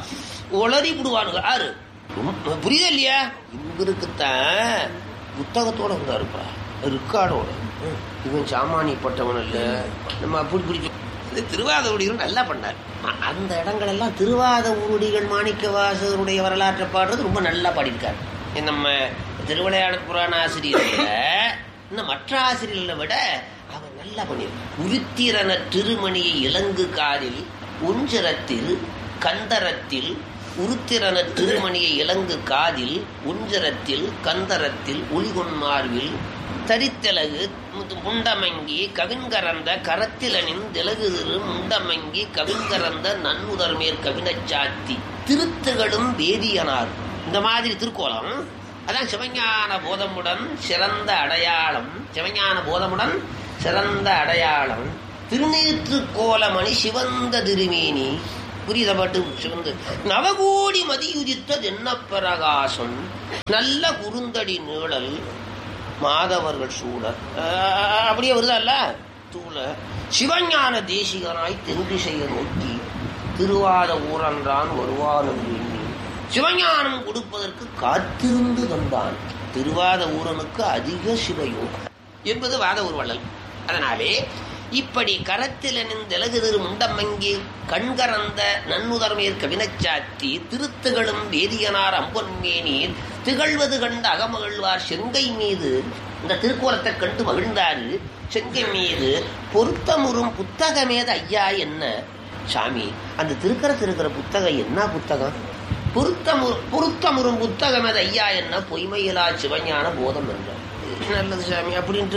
உளறி விடுவானுங்க யாரு உம், புரியுதா இல்லையா இவருக்குத்தான் புத்தகத்தோட வந்தாருப்பா ரிக்கார்டோட இவன் சாமானியப்பட்டவன் இல்ல நம்ம அப்படி பிடிச்ச இது திருவாத ஊடிகள் நல்லா பண்ணார் அ- அந்த இடங்கள் எல்லாம் திருவாத ஊடிகள் மாணிக்க வாசகருடைய வரலாற்றை பாடுறது ரொம்ப நல்லா பாடியிருக்காரு இந்த நம்ம திருவிளையாடல் புராண ஆசிரியரை விட இன்னும் மற்ற ஆசிரியர்களை விட அவர் நல்லா பண்ணியிருக்கார் உருத்திரன திருமணியை இலங்கு காதில் உஞ்சரத்தில் கந்தரத்தில் உருத்திரன திருமணியை இலங்கு காதில் உஞ்சரத்தில் கந்தரத்தில் ஒளிகொன்மார்வில் தரித்தலகு முது- முண்டமங்கி கவின்கரந்த கரத்திலனின் திலகுதிரு முண்டமங்கி கவின்கரந்த நன்முதர் மேற் கவினச் சாத்தி திருத்துகளும் வேதியனார் இந்த மாதிரி திருக்கோலம் அதான் சிவஞான போதமுடன் சிறந்த அடையாளம் சிவஞான போதமுடன் சிறந்த அடையாளம் திருநீற்று கோலமணி சிவந்த திருமேனி புரியுத பாட்டு சிவந்து நவகோடி மதியுதித்த தென்னப்பிரகாசம் நல்ல குறுந்தடி நீழல் மாதவர்கள் சூழ ஆஹ் அப்படியே வருதல்ல தூள சிவஞான தேசிகனாய் தென்திசையை நோக்கி திருவாத ஊரன்றான் வருவான் என்று எண்ணி சிவஞானம் கொடுப்பதற்கு காத்திருந்து வந்தான் திருவாத ஊரனுக்கு அதிக சிவயோகம் என்பது வாத ஊர்வலல் அதனாலே இப்படி கரத்தில் அணிந்தெலகுதிரு முண்டமங்கி கண்கரந்த நன்முதர்மேற் கவினச்சாத்தி திருத்துகளும் வேதியனார் அம்பொன்மேனீர் திகழ்வது கண்ட அகமகிழ்வார் செங்கை மீது இந்த திருக்கோலத்தை கண்டு மகிழ்ந்தாரு செங்கை மீது பொருத்தமுறும் புத்தகமேத ஐயா என்ன சாமி அந்த திருக்கரத்தில் இருக்கிற புத்தகம் என்ன புத்தகம் பொருத்தமு பொருத்தமுறும் புத்தகம் அது ஐயா என்ன பொய்மையிலா சிவஞான போதம் என்றார் நல்லது சாமி அப்படின்ட்டு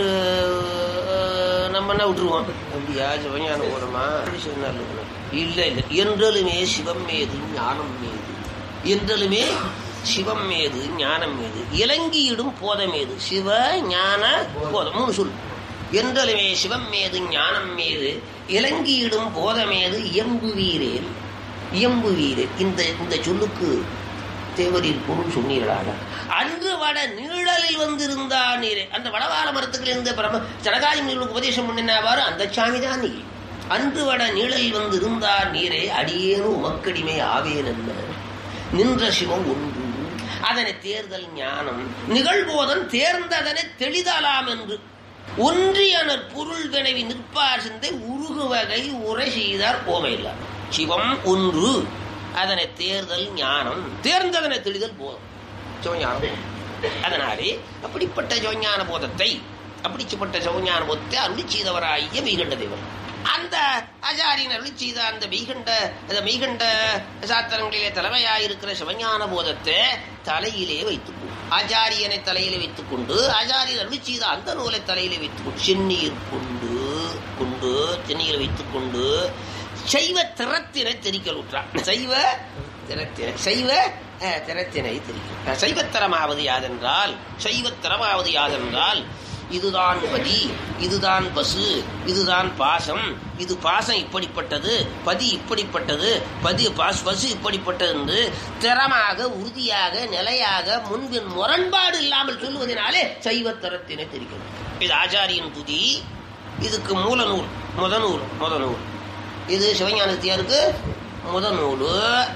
அஹ், நம்ம என்ன விட்டுருவோம் அப்படியா சிவஞான போதமா சரி, நல்லது இல்ல இல்ல என்றலுமே சிவம் மீது ஞானம் மீது என்றலுமே சிவம் மீது ஞானம் மீது இலங்கியிடும் போதம் மீது சிவ ஞான போதம் மூணு சொல் என்றலுமே சிவம் மீது ஞானம் மீது இலங்கியிடும் போதமேது இயம்புவீரேன் இயம்புவீரேன் இந்த இந்த சொல்லுக்கு தேவரின் பொருள் சொன்னீர்களாக அன்று வட நீழலில் வந்திருந்தா நீரே அந்த வடவாள மரத்துக்குள்ள இருந்த பிரம சடகாதி நீர்களுக்கு உபதேசம் பண்ணினாவாறு அந்த சாமி தான் நீ அன்று வட நீழலில் வந்து இருந்தார் நீரே அடியேனும் உமக்கடிமை ஆவேன் என்ன நின்ற சிவம் ஒன்று அதனை தேர்தல் ஞானம் நிகழ்போதன் தேர்ந்ததனை தெளிதலாம் என்று ஒன்றியனர் பொருள் வினைவி நிற்பார் சிந்தை உருகுவகை உரை செய்தார் ஓமையில்லார் சிவம் ஒன்று அதனை தேர்தல் ஞானம் தேர்ந்ததனை தெளிதல் போதும் சிவஞானம் அதனாலே அப்படிப்பட்ட சிவஞான போதத்தை அப்படிப்பட்ட சிவஞான போதத்தை அருளி செய்தவராகிய மெய்கண்ட தேவர் அந்த ஆச்சாரியன் அருளி செய்த அந்த மெய்கண்ட அந்த மெய்கண்ட சாத்திரங்களிலே தலைமையாயிருக்கிற சிவஞான போதத்தை தலையிலே வைத்துக் கொண்டு ஆச்சாரியனை தலையிலே வைத்துக் கொண்டு ஆச்சாரியன் அருளி செய்த அந்த நூலை தலையிலே வைத்துக் கொண்டு செந்நீர் கொண்டு கொண்டு சென்னையில் வைத்துக் கொண்டு சைவ திறத்தினை தெரிக்கல் உற்றான் சைவ திறத்தினை சைவ அஹ், திறத்தினை தெரிக்கல் சைவத்தரமாவது யாதென்றால் சைவத்தரமாவது யாதென்றால் இதுதான் பதி இதுதான் பசு இதுதான் பாசம் இது பாசம் இப்படிப்பட்டது பதி இப்படிப்பட்டது பதி பாஸ் பசு இப்படிப்பட்டது என்று திறமாக உறுதியாக நிலையாக முன்பின் முரண்பாடு இல்லாமல் சொல்லுவதனாலே சைவத்தரத்தினை தெரிக்கணும் இது ஆச்சாரியின் துதி இதுக்கு மூல நூல் முத நூல் முத நூல் இது சிவஞானத்தியாருக்கு முத நூல்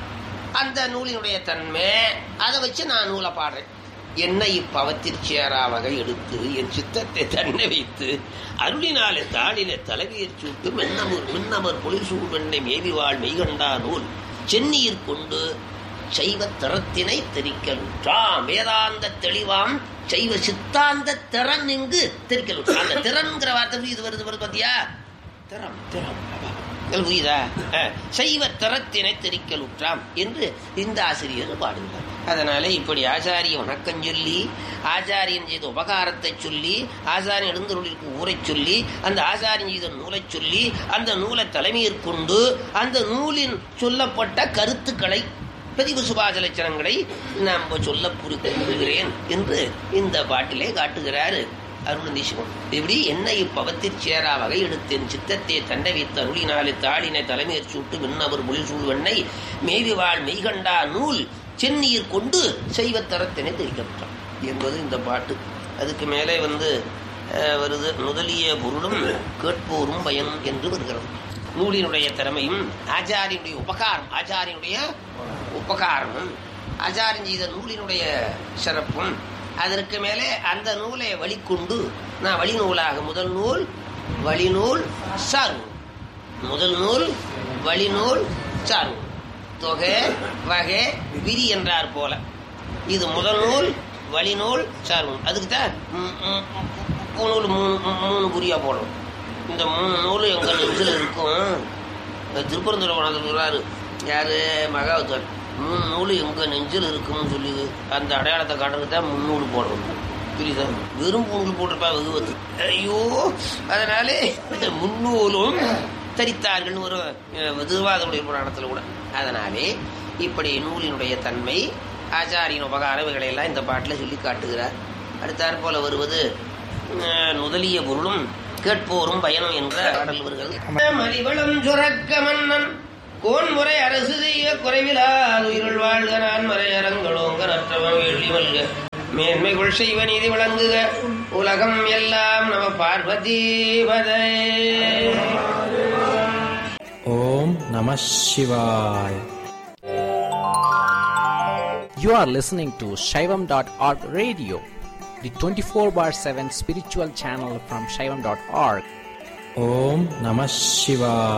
அந்த நூலினுடைய தன்மை அதை வச்சு நான் நூலை பாடுறேன் என்னை இப்பவத்திற் சேரா வகை எடுத்து என் சித்தத்தை தன்னை வைத்து அருளினாலே தாளிலே தலைவியற் சூட்டு மின்னமர் மின்னமர் பொலிசூழ் வெண்ணை மேவிவாள் மெய்கண்டா நூல் சென்னியிற் கொண்டு சைவ திறத்தினை தெரிக்கலுற்றாம் வேதாந்த தெளிவாம் சைவ சித்தாந்த திறன் இங்கு தெரிக்கலுற்றாம் அந்த திறன்கிற வார்த்தை இது வருது வருது பாத்தியா திறம் திறம் உங்களுக்கு புரியுதா அஹ், சைவ திறத்தினை தெரிக்கலுற்றாம் என்று இந்த ஆசிரியர் பாடுகிறார் அதனால இப்படி ஆச்சாரிய வணக்கம் சொல்லி ஆச்சாரியன் செய்த உபகாரத்தை சொல்லி ஆச்சாரியன் எழுந்தருளிற்கு ஊரை சொல்லி அந்த ஆச்சாரியன் செய்த நூலை சொல்லி அந்த நூலை தலைமையேற்கொண்டு அந்த நூலின் சொல்லப்பட்ட கருத்துக்களை பதிவு சுபாசலட்சணங்களை நாம் சொல்ல புரிகிறேன் என்று இந்த பாட்டிலே காட்டுகிறார் அருணந்தி சிவம் இப்படி என்னை இப்பவத்திற் சேரா வகை எடுத்தேன் சித்தத்தை தண்டை வைத்த அருளினாலே தாளினை தலைமையர் சூட்டு விண்ணவர் மொழி சூழ்வெண்ணை மேவிவாள் மெய்கண்டா நூல் செந்நீர் கொண்டு செய்வத்தரத்தினை தெரிவிக்கப்பட்டான் என்பது இந்த பாட்டு அதுக்கு மேலே வந்து அஹ், வருது முதலிய பொருளும் கேட்போரும் பயன் என்று வருகிறது நூலினுடைய திறமையும் ஆச்சாரியனுடைய உபகாரம் ஆச்சாரியனுடைய உபகாரமும் ஆச்சாரியன் செய்த நூலினுடைய சிறப்பும் அதற்கு மேலே அந்த நூலை வழிக்கொண்டு நான் வழி நூலாக முதல் நூல் வழிநூல் சார் நூல் முதல் நூல் வழிநூல் சார் நூல் தொகை வகை விரி என்றார் போல இது முதல் நூல் வழிநூல் சார் நூல் அதுக்கு தான் ம், ம், நூல் மூணு மூணு குறியா போடணும் இந்த மூணு நூல் எங்க நெஞ்சில் இருக்கும் திருப்பரந்துரை பணத்தில் சொல்றாரு யாரு மகாவத்தர் மூணு நூல் எங்க நெஞ்சில் இருக்கும்னு சொல்லி அந்த அடையாளத்தை காட்டுறதுக்கு தான் முன்னூல் போடணும் புரியுதா வெறும் பூணூல் போட்டிருப்பா வெகுவத்து ஐயோ அதனாலே முன்னூலும் தரித்தார்கள் ஒரு அஹ், திருவாதனுடைய புராணத்தில் கூட அதனாலே இப்படி நூலினுடைய தன்மை ஆச்சாரியின் உபகாரம் இவைகளை எல்லாம் இந்த பாட்டில் சொல்லி காட்டுகிறார் அடுத்தாற் போல வருவது அஹ், நுதலிய பொருளும் கேட்போரும் பயனும் என்ற பாடல்வர்கள் மலிவளம் சுரக்க மன்னன் கோன்முறை அரசு செய்ய குறைவிலாது உயிர்கள் வாழ்க நான் மறையரங்களோங்க நற்றவன் வெள்ளி மல்க மேன்மைகள் செய்வ நீதி விளங்குக உலகம் எல்லாம் நம பார்வதி பதை Om Namah Shivaya. You are listening to Shaivam.org radio, the 24 bar 7 spiritual channel from Shaivam.org. Om Namah Shivaya.